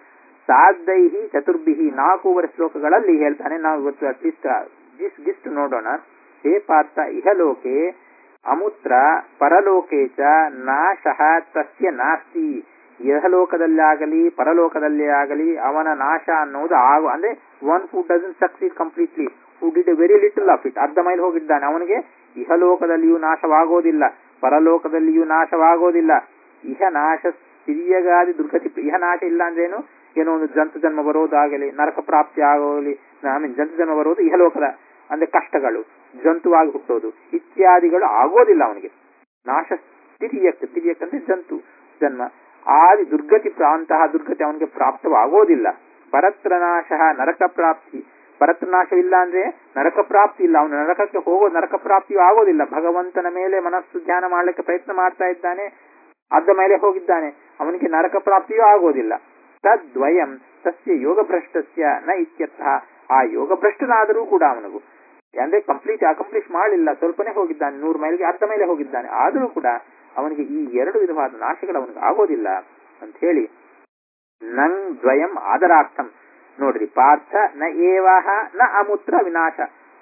ಸಾಧೈಹಿ ಚತುರ್ಭಿಹಿ ನಾಲ್ಕೂವರೆ ಶ್ಲೋಕಗಳಲ್ಲಿ ಹೇಳ್ತಾನೆ ನಾವು ಇವತ್ತು ಅಟ್ಲೀಸ್ಟ್ ಜಿಸ್ ಗಿಸ್ಟ್ ನೋಡೋಣ ಹೇ ಪಾರ್ಥ ಇಹಲೋಕೆ ಅಮುತ್ರ ಪರಲೋಕೆ ಚ ನಾಶಃ ತಸ್ಯ ನಾಸ್ತಿ ಇಹಲೋಕದಲ್ಲಾಗಲಿ ಪರಲೋಕದಲ್ಲೇ ಆಗಲಿ ಅವನ ನಾಶ ಅನ್ನೋದು ಆಗ ಅಂದ್ರೆ one who doesn't succeed completely who did very little of it ಅರ್ಧ ಮೈಲ್ ಹೋಗಿದ್ದಾನೆ ಅವನಿಗೆ ಇಹಲೋಕದಲ್ಲಿಯೂ ನಾಶವಾಗೋದಿಲ್ಲ ಪರಲೋಕದಲ್ಲಿಯೂ ನಾಶವಾಗೋದಿಲ್ಲ ಇಹ ನಾಶ ಸಿರಿಯಗಾದಿ ದುರ್ಗತಿ ಇಹ ನಾಶ ಇಲ್ಲ ಅಂದ್ರೇನು ಏನೋ ಒಂದು ಜಂತು ಜನ್ಮ ಬರೋದಾಗಲಿ ನರಕ ಪ್ರಾಪ್ತಿ ಆಗೋಲಿ ಐ ಮೀನ್ ಜಂತು ಜನ್ಮ ಬರೋದು ಇಹಲೋಕದ ಅಂದ್ರೆ ಕಷ್ಟಗಳು ಜಂತುವಾಗಿ ಹುಟ್ಟೋದು ಇತ್ಯಾದಿಗಳು ಆಗೋದಿಲ್ಲ ಅವನಿಗೆ ನಾಶ ತಿರಿಯಕ್ ತಿರಿಯಕ್ ಅಂದ್ರೆ ಜಂತು ಜನ್ಮ ಆದಿ ದುರ್ಗತಿ ಅಂತಹ ದುರ್ಗತಿ ಅವನಿಗೆ ಪ್ರಾಪ್ತವಾಗೋದಿಲ್ಲ ಪರತ್ರ ನಾಶ ನರಕ ಪ್ರಾಪ್ತಿ ಪರತ್ರ ನಾಶವಿಲ್ಲ ಅಂದ್ರೆ ನರಕ ಪ್ರಾಪ್ತಿ ಇಲ್ಲ ಅವನು ನರಕಕ್ಕೆ ಹೋಗೋ ನರಕ ಪ್ರಾಪ್ತಿಯೂ ಆಗೋದಿಲ್ಲ ಭಗವಂತನ ಮೇಲೆ ಮನಸ್ಸು ಧ್ಯಾನ ಮಾಡ್ಲಿಕ್ಕೆ ಪ್ರಯತ್ನ ಮಾಡ್ತಾ ಇದ್ದಾನೆ ಅರ್ಧ ಮೇಲೆ ಹೋಗಿದ್ದಾನೆ ಅವನಿಗೆ ನರಕ ಪ್ರಾಪ್ತಿಯೂ ಆಗೋದಿಲ್ಲ ತದ್ವಯಂ ತಸ್ಯ ಯೋಗ ಭ್ರಷ್ಟಸ್ಯ ನ ಇತ್ಯರ್ಥ ಆ ಯೋಗ ಭ್ರಷ್ಟನಾದರೂ ಕೂಡ ಅವನಿಗೂ ಅಂದ್ರೆ ಕಂಪ್ಲೀಟ್ ಅಕಂಪ್ಲೀಷ್ ಮಾಡಲಿಲ್ಲ ಸ್ವಲ್ಪನೇ ಹೋಗಿದ್ದಾನೆ ನೂರು ಮೈಲ್ಗೆ ಅರ್ಧ ಮೇಲೆ ಹೋಗಿದ್ದಾನೆ ಆದರೂ ಕೂಡ ಅವನಿಗೆ ಈ ಎರಡು ವಿಧವಾದ ನಾಶಗಳು ಅವನಿಗೆ ಆಗೋದಿಲ್ಲ ಅಂತ ಹೇಳಿ ನಂಗ್ ದ್ವಯಂ ಆದರಾರ್ಥಂ ನೋಡ್ರಿ ಪಾರ್ಥ ನ ಏವಾಹ ನ ಅಮೂತ್ರ ವಿನಾಶ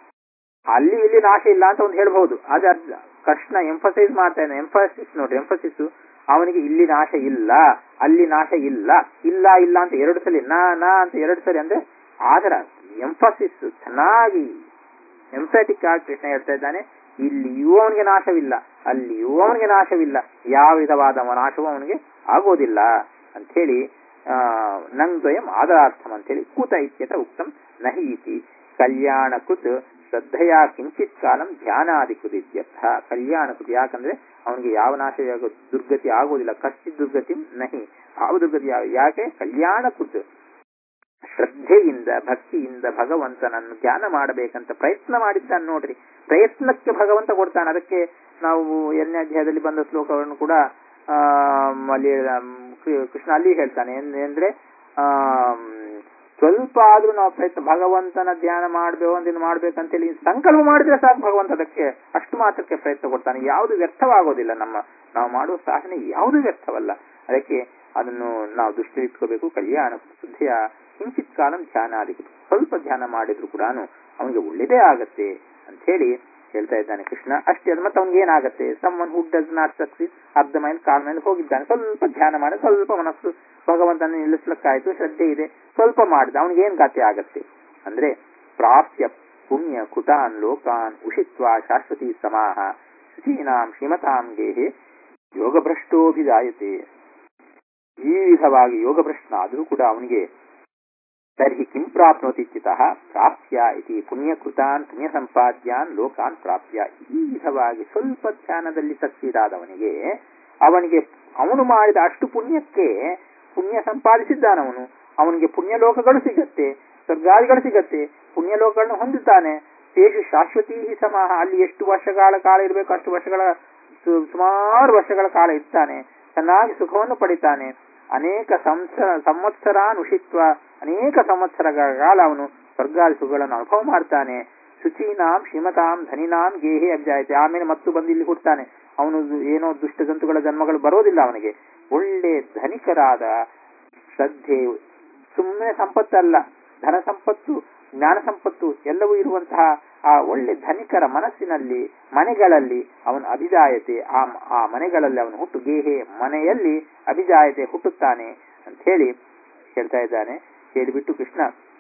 ಅಲ್ಲಿ ಇಲ್ಲಿ ನಾಶ ಇಲ್ಲ ಅಂತ ಒಂದು ಹೇಳ್ಬಹುದು ಆದ್ರೆ ಅರ್ಧ ಕೃಷ್ಣ ಎಂಫಸೈಸ್ ಮಾಡ್ತಾ ಇದ್ದಾನೆ ಎಂಫಸಿಸ್ ನೋಡ್ರಿ ಎಂಫಸಿಸ್ ಅವನಿಗೆ ಇಲ್ಲಿ ನಾಶ ಇಲ್ಲ ಅಲ್ಲಿ ನಾಶ ಇಲ್ಲ ಇಲ್ಲ ಇಲ್ಲ ಅಂತ ಎರಡು ಸಲ ನಾ ನಾ ಅಂತ ಎರಡು ಸಲ ಅಂದ್ರೆ ಆದರ ಎಂಫಸಿಸ್ ಚೆನ್ನಾಗಿ ಎಂಫ್ಯಾಟಿಕ್ ಆಗಿ ಕೃಷ್ಣ ಹೇಳ್ತಾ ಇದ್ದಾನೆ ಇಲ್ಲಿಯೂ ಅವನಿಗೆ ನಾಶವಿಲ್ಲ ಅಲ್ಲಿಯೂ ಅವನಿಗೆ ನಾಶವಿಲ್ಲ ಯಾವ ವಿಧವಾದ ನಾಶವೂ ಅವನಿಗೆ ಆಗೋದಿಲ್ಲ ಅಂತ ಹೇಳಿ ಆ ನಂಗ್ದ್ವಯಂ ಆದರಾರ್ಥಂ ಅಂತೇಳಿ ಕೂತ ಇತ್ಯತ ಉಕ್ತಂ ನಹಿ ಇತಿ ಕಲ್ಯಾಣ ಕೃತ್ ಶ್ರದ್ಧೆಯ ಕಿಂಚಿತ್ ಕಾಲಂ ಧ್ಯಾನಾದಿ ಕೃತಿತ್ಯರ್ಥ ಕಲ್ಯಾಣ ಕೃತಿ ಯಾಕಂದ್ರೆ ಅವನಿಗೆ ಯಾವ ನಾಶ ದುರ್ಗತಿ ಆಗೋದಿಲ್ಲ ಕಶ್ಚಿತ್ ದುರ್ಗತಿ ನಹಿ ಯಾವ ದುರ್ಗತಿ ಯಾಕೆ ಕಲ್ಯಾಣ ಕೃತ್ ಶ್ರದ್ಧೆಯಿಂದ ಭಕ್ತಿಯಿಂದ ಭಗವಂತನನ್ನು ಧ್ಯಾನ ಮಾಡಬೇಕಂತ ಪ್ರಯತ್ನ ಮಾಡಿದ್ದಾನೆ ನೋಡ್ರಿ ಪ್ರಯತ್ನಕ್ಕೆ ಭಗವಂತ ಕೊಡ್ತಾನೆ ಅದಕ್ಕೆ ನಾವು ಎರಡನೇ ಅಧ್ಯಾಯದಲ್ಲಿ ಬಂದ ಶ್ಲೋಕವನ್ನು ಕೂಡ ಆ ಅಲ್ಲಿ ಕೃಷ್ಣ ಅಲ್ಲಿ ಹೇಳ್ತಾನೆ ಅಂದ್ರೆ ಆ ಸ್ವಲ್ಪ ಆದ್ರೂ ನಾವು ಪ್ರಯತ್ನ ಭಗವಂತನ ಧ್ಯಾನ ಮಾಡ್ಬೇಕು ಒಂದಿನ ಮಾಡ್ಬೇಕಂತೇಳಿ ಸಂಕಲ್ಪ ಮಾಡಿದ್ರೆ ಸಾಕು ಭಗವಂತ ಅದಕ್ಕೆ ಅಷ್ಟು ಮಾತ್ರಕ್ಕೆ ಪ್ರಯತ್ನ ಕೊಡ್ತಾನೆ ಯಾವುದು ವ್ಯರ್ಥವಾಗೋದಿಲ್ಲ ನಮ್ಮ ನಾವು ಮಾಡುವ ಸಾಧನೆ ಯಾವುದು ವ್ಯರ್ಥವಲ್ಲ ಅದಕ್ಕೆ ಅದನ್ನು ನಾವು ದೃಷ್ಟಿ ಇಟ್ಕೋಬೇಕು ಕಲ್ಯಾಣ ಶುದ್ಧಿಯ ಕಿಂಚಿತ್ ಕಾಲಂ ಧ್ಯಾನ ಆದಿತ್ತು ಸ್ವಲ್ಪ ಧ್ಯಾನ ಮಾಡಿದ್ರು ಕೂಡ ಅವನಿಗೆ ಒಳ್ಳೇದೇ ಆಗತ್ತೆ ಅಂತ ಹೇಳಿ ಹೇಳ್ತಾ ಇದ್ದಾನೆ ಕೃಷ್ಣ ಅಷ್ಟೇ ಅದು ಮತ್ತೆ ಅವ್ನಿಗೆ ಏನಾಗತ್ತೆ some one who does not succeeds ಅರ್ಧ ಮೈಲ್ ಕಾಲ್ ಮೇಲೆ ಹೋಗಿದ್ದಾನೆ ಸ್ವಲ್ಪ ಧ್ಯಾನ ಮಾಡಿ ಸ್ವಲ್ಪ ಮನಸ್ಸು ಭಗವಂತನ ನಿಲ್ಲಿಸ್ಲಿಕ್ಕಾಯ್ತು ಶ್ರದ್ಧೆ ಇದೆ ಸ್ವಲ್ಪ ಮಾಡಿದ ಅವನಿಗೆ ಏನ್ ಗಾತಿ ಆಗತ್ತೆ ಅಂದ್ರೆ ಪ್ರಾಪ್ಯ ಪುಣ್ಯ ಕೃತಾನ್ ಲೋಕಾನ್ ಉಷಿತ್ವ ಶಾಶ್ವತಿ ಸಮಾಹ ಶುಚೀನಾಂ ಶ್ರೀಮತಾಂ ಗೇಹೆ ಯೋಗಭ್ರಷ್ಟೋಭಿಜಾಯತೆ ಈ ವಿಧವಾಗಿ ಯೋಗಭ್ರಷ್ಟನಾದರೂ ಕೂಡ ಅವನಿಗೆ ತರ್ಹಿ ಕಿಂ ಪ್ರಾಪ್ನೋತಿ ಚಿತಃ ಪ್ರಾಪ್ಯ ಇತಿ ಪುಣ್ಯಕೃತಾನ್ ಪುಣ್ಯ ಸಂಪಾದ್ಯಾನ್ ಲೋಕಾನ್ ಪ್ರಾಪ್ಯ ಈ ವಿಧವಾಗಿ ಸ್ವಲ್ಪ ಧ್ಯಾನದಲ್ಲಿ ಸಕ್ಸೀಡ್ ಆದವನಿಗೆ ಅವನಿಗೆ ಅವನು ಮಾಡಿದ ಅಷ್ಟು ಪುಣ್ಯಕ್ಕೆ ಪುಣ್ಯ ಸಂಪಾದಿಸಿದ್ದಾನವನು ಅವನಿಗೆ ಪುಣ್ಯ ಲೋಕಗಳು ಸಿಗತ್ತೆ ಸ್ವರ್ಗಾದಿಗಳು ಸಿಗತ್ತೆ ಪುಣ್ಯ ಲೋಕಗಳನ್ನು ಹೊಂದುತ್ತಾನೆ ತೇಷು ಶಾಶ್ವತಿ ಸಮಾಹ ಅಲ್ಲಿ ಎಷ್ಟು ವರ್ಷಗಳ ಕಾಲ ಇರಬೇಕು ಅಷ್ಟು ವರ್ಷಗಳ ಸುಮಾರು ವರ್ಷಗಳ ಕಾಲ ಇರ್ತಾನೆ ಚೆನ್ನಾಗಿ ಸುಖವನ್ನು ಪಡಿತಾನೆ ಅನೇಕ ಸಂವತ್ಸರ ಸಂವತ್ಸರಾನುಷಿತ್ವ ಅನೇಕ ಸಂವತ್ಸರಗಳ ಕಾಲ ಅವನು ಸ್ವರ್ಗಾದಿ ಸುಖಗಳನ್ನು ಅನುಭವ ಮಾಡ್ತಾನೆ ಶುಚೀನಾಂ ಶ್ರೀಮತಾಂ ಧನಿನಾಂ ಗೇಹೆ ಅಬ್ಜಾಯತೆ ಆಮೇಲೆ ಮತ್ತು ಬಂದು ಇಲ್ಲಿ ಹುಡ್ತಾನೆ ಅವನು ಏನೋ ದುಷ್ಟ ಜಂತುಗಳ ಜನ್ಮಗಳು ಬರೋದಿಲ್ಲ ಅವನಿಗೆ ಒಳ್ಳೆ ಧನಿಕರಾದ ಶ್ರದ್ಧೆ ಸುಮ್ಮನೆ ಸಂಪತ್ತಲ್ಲ ಧನ ಸಂಪತ್ತು ಜ್ಞಾನ ಸಂಪತ್ತು ಎಲ್ಲವೂ ಇರುವಂತಹ ಆ ಒಳ್ಳೆ ಧನಿಕರ ಮನಸ್ಸಿನಲ್ಲಿ ಮನೆಗಳಲ್ಲಿ ಅವನ ಅಭಿಜಾಯತೆ ಆ ಆ ಮನೆಗಳಲ್ಲಿ ಅವನು ಹುಟ್ಟು ಗೇಹೆ ಮನೆಯಲ್ಲಿ ಅಭಿಜಾಯತೆ ಹುಟ್ಟುತ್ತಾನೆ ಅಂತ ಹೇಳಿ ಹೇಳ್ತಾ ಇದ್ದಾನೆ ಹೇಳಿಬಿಟ್ಟು ಕೃಷ್ಣ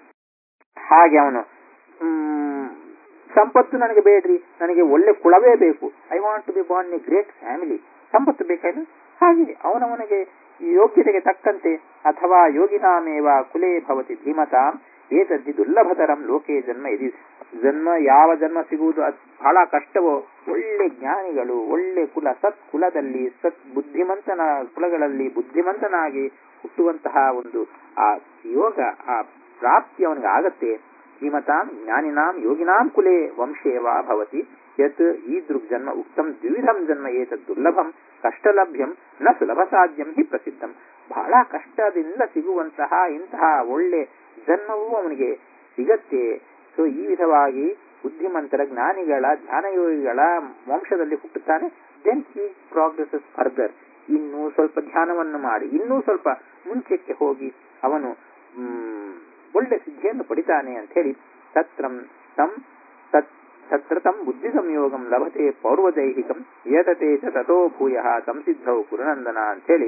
ಹಾಗೆ ಅವನು ಹ್ಮ್, ಸಂಪತ್ತು ನನಗೆ ಬೇಡ್ರಿ ನನಗೆ ಒಳ್ಳೆ ಕುಳವೇ ಬೇಕು I want to be born a great family ಸಂಪತ್ತು ಬೇಕಾಯ್ತು ಹಾಗೆ ಅವನವನಿಗೆ ಯೋಗ್ಯತೆಗೆ ತಕ್ಕಂತೆ ಅಥವಾ ಯೋಗಿನಾಮೇವ ಕುಲೇ ಭವತಿ ಧೀಮತಾಂ ಏತದ್ದಿ ದುರ್ಲಭತರಂ ಲೋಕೆ ಜನ್ಮ ಇದು ಜನ್ಮ ಯಾವ ಜನ್ಮ ಸಿಗುವುದು ಅದು ಬಹಳ ಕಷ್ಟವೋ ಒಳ್ಳೆ ಜ್ಞಾನಿಗಳು ಒಳ್ಳೆ ಕುಲ ಸತ್ ಕುಲದಲ್ಲಿ ಸತ್ ಬುದ್ಧಿಮಂತನ ಕುಲಗಳಲ್ಲಿ ಬುದ್ಧಿಮಂತನಾಗಿ ಹುಟ್ಟುವಂತಹ ಒಂದು ಆ ಯೋಗ ಆ ಪ್ರಾಪ್ತಿ ಅವನಿಗೆ ಆಗತ್ತೆ ಧೀಮತಾಂ ಜ್ಞಾನಿನಾಂ ಯೋಗಿನಾಂ ಕುಲೇ ವಂಶೇವಾ ಭವತಿ ಯತ್ ಈದೃಗ್ ಜನ್ಮ ಉಕ್ತಂ ದ್ವಿಧಂ ಜನ್ಮ ಏತದ್ ದುರ್ಲಭಂ ಕಷ್ಟಲಭ್ಯಂ ನ ಸುಲಭ ಸಾಧ್ಯಂ ಹಿ ಪ್ರಸಿದ್ಧಂ ಬಹಳ ಕಷ್ಟದಿಂದ ಸಿಗುವಂತಹ ಇಂತಹ ಒಳ್ಳೆ ಜನ್ಮವೂ ಅವನಿಗೆ ಸಿಗತ್ತೆ ಸೊ ಈ ವಿಧವಾಗಿ ಬುದ್ಧಿಮಂತರ ಜ್ಞಾನಿಗಳ ಧ್ಯಾನಯೋಗಿಗಳ ವಂಶದಲ್ಲಿ ಹುಟ್ಟುತ್ತಾನೆ ದೆನ್ ಹಿ ಪ್ರೋಗ್ರೆಸಸ್ ಫರ್ದರ್ ಇನ್ನೂ ಸ್ವಲ್ಪ ಧ್ಯಾನವನ್ನು ಮಾಡಿ ಇನ್ನೂ ಸ್ವಲ್ಪ ಮುಂಚೆಕ್ಕೆ ಹೋಗಿ ಅವನು ಮ್, ಒಳ್ಳೆ ಸಿದ್ಧಿಯನ್ನು ಪಡಿತಾನೆ ಅಂತ ಹೇಳಿ ತತ್ರಂ ತಂ ತತ್ ತತ್ರ ತಂ ಬುದ್ಧಿ ಸಂಯೋಗಂ ಲಭತೆ ಪೌರ್ವದೈಹಿಕಂ ಏತತೆ ಚ ತಥೋ ಭೂಯ ಸಂಸಿದ್ಧೌ ಕುರುನಂದನ ಅಂತೇಳಿ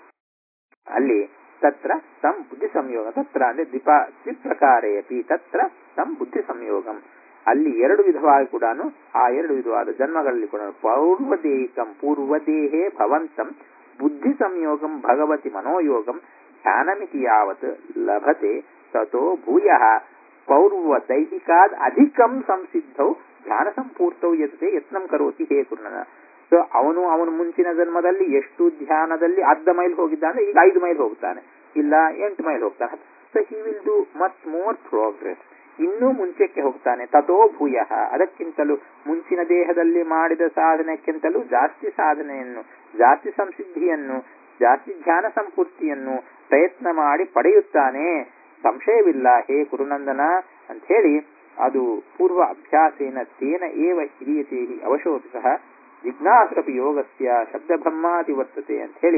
ಅಲ್ಲಿ ತತ್ರ ತಂ ಬುದ್ಧಿ ಸಂಯೋಗ ತತ್ರ ಅಂದ್ರೆ ದ್ವಿಪ ದ್ವಿಪ್ರಕಾರೇಪಿ ತತ್ರ ತಂ ಬುದ್ಧಿ ಸಂಯೋಗಂ ಅಲ್ಲಿ ಎರಡು ವಿಧವಾಗಿ ಕೂಡ ಆ ಎರಡು ವಿಧವಾದ ಜನ್ಮಗಳಲ್ಲಿ ಕೂಡ ಪೌರ್ವದೇಹಿಕಂ ಪೂರ್ವದೇಹೇ ಭವಂತಂ ಬುದ್ಧಿ ಸಂಯೋಗಂ ಭಗವತಿ ಮನೋಯೋಗಂ ಧ್ಯಾನಮಿತಿ ಯಾವತ್ ಲಭತೆ ತಥೋ ಭೂಯ ಪೌರ್ವ ದೈಹಿಕಾದ್ ಅಧಿಕಂ ಸಂಸಿದ್ಧೌ ಧ್ಯಾನ ಸಂಪೂರ್ತೌ ಯತತೆ ಯತ್ನಂ ಕರೋತಿ ಹೇ ಕುರ್ಣನ ಸೊ ಅವನು ಅವನು ಮುಂಚಿನ ಜನ್ಮದಲ್ಲಿ ಎಷ್ಟು ಧ್ಯಾನದಲ್ಲಿ ಅರ್ಧ ಮೈಲ್ ಹೋಗಿದ್ದಾನೆ ಈಗ ಐದು ಮೈಲ್ ಹೋಗ್ತಾನೆ ಇಲ್ಲ ಎಂಟು ಮೈಲ್ ಹೋಗ್ತಾನೆ so he will do much more progress ಇನ್ನೂ ಮುಂಚೆಕ್ಕೆ ಹೋಗ್ತಾನೆ ತಥೋ ಭೂಯ ಅದಕ್ಕಿಂತಲೂ ಮುಂಚಿನ ದೇಹದಲ್ಲಿ ಮಾಡಿದ ಸಾಧನೆಕ್ಕಿಂತಲೂ ಜಾಸ್ತಿ ಸಾಧನೆಯನ್ನು ಜಾಸ್ತಿ ಸಂಸಿದ್ಧಿಯನ್ನು ಜಾಸ್ತಿ ಧ್ಯಾನ ಸಂಪೂರ್ತಿಯನ್ನು ಪ್ರಯತ್ನ ಮಾಡಿ ಪಡೆಯುತ್ತಾನೆ ಸಂಶಯವಿಲ್ಲ ಹೇ ಕುರುನಂದನ ಅಂತ ಹೇಳಿ ಅದು ಪೂರ್ವ ಅಭ್ಯಾಸೇನ ತೇನ ಏವ ಹಿರಿಯತೆ ಹಿ ಅವಶೋಪಿ ಸಹ ಜಿಜ್ಞಾಸರಪಿ ಯೋಗಸ್ಯ ಶಬ್ದ ಬ್ರಹ್ಮಾತಿ ವರ್ತತೆ ಅಂತ ಹೇಳಿ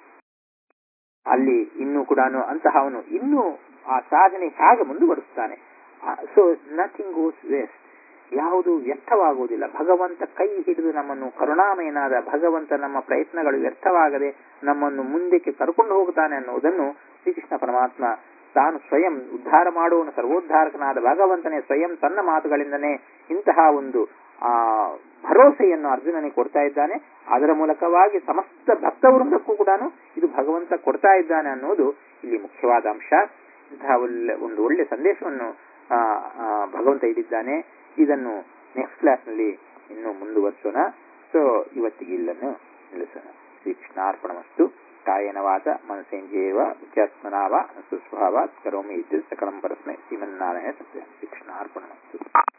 ಅಲ್ಲಿ ಇನ್ನೂ ಕೂಡ ಅಂತಹ ಅವನು ಇನ್ನೂ ಆ ಸಾಧನೆ ಹೇಗೆ ಮುಂದುವರಿಸ್ತಾನೆ ಸೊ ನಥಿಂಗ್ ಗೋಸ್ ವೇಸ್ಟ್ ಯಾವುದು ವ್ಯರ್ಥವಾಗುವುದಿಲ್ಲ ಭಗವಂತ ಕೈ ಹಿಡಿದು ನಮ್ಮನ್ನು ಕರುಣಾಮಯನಾದ ಭಗವಂತ ನಮ್ಮ ಪ್ರಯತ್ನಗಳು ವ್ಯರ್ಥವಾಗದೆ ನಮ್ಮನ್ನು ಮುಂದಕ್ಕೆ ಕರ್ಕೊಂಡು ಹೋಗುತ್ತಾನೆ ಅನ್ನುವುದನ್ನು ಶ್ರೀಕೃಷ್ಣ ಪರಮಾತ್ಮ ತಾನು ಸ್ವಯಂ ಉದ್ಧಾರ ಮಾಡುವನು ಸರ್ವೋದ್ಧಾರಕನಾದ ಭಗವಂತನೇ ಸ್ವಯಂ ತನ್ನ ಮಾತುಗಳಿಂದನೇ ಇಂತಹ ಒಂದು ಆ ಭರವಸೆಯನ್ನು ಅರ್ಜುನನಿಗೆ ಕೊಡ್ತಾ ಇದ್ದಾನೆ ಅದರ ಮೂಲಕವಾಗಿ ಸಮಸ್ತ ಭಕ್ತವೃಂದಕ್ಕೂ ಕೂಡ ಇದು ಭಗವಂತ ಕೊಡ್ತಾ ಇದ್ದಾನೆ ಅನ್ನೋದು ಇಲ್ಲಿ ಮುಖ್ಯವಾದ ಅಂಶ ಇಂತಹ ಒಳ್ಳೆ ಒಂದು ಒಳ್ಳೆ ಸಂದೇಶವನ್ನು ಆ, ಆ, ಭಗವಂತ ಇಟ್ಟಿದ್ದಾನೆ ಇದನ್ನು ನೆಕ್ಸ್ಟ್ ಕ್ಲಾಸ್ನಲ್ಲಿ ಇನ್ನು ಮುಂದುವರಿಸೋಣ ಸೊ ಇವತ್ತಿಗೆ ಇಲ್ಲನ್ನು ನಿಲ್ಲಿಸೋಣ ಶ್ರೀಕೃಷ್ಣಾರ್ಪಣಮಸ್ತು ಕಾಯೇನ ವಾಚ ಮನಸೇಂದ್ರಿಯೇವ ವಿದ್ಯಾತ್ಮನಾವ ಸುಸ್ವಭಾವಾತ್ ಕರೋಮಿ ಇತಿ ಸಕಲಂ ಪರಸ್ಮೈ ಶ್ರೀಮನ್ನಾರಾಯಣ ಸತ್ಯ ಶ್ರೀಕೃಷ್ಣಾರ್ಪಣಮಸ್ತು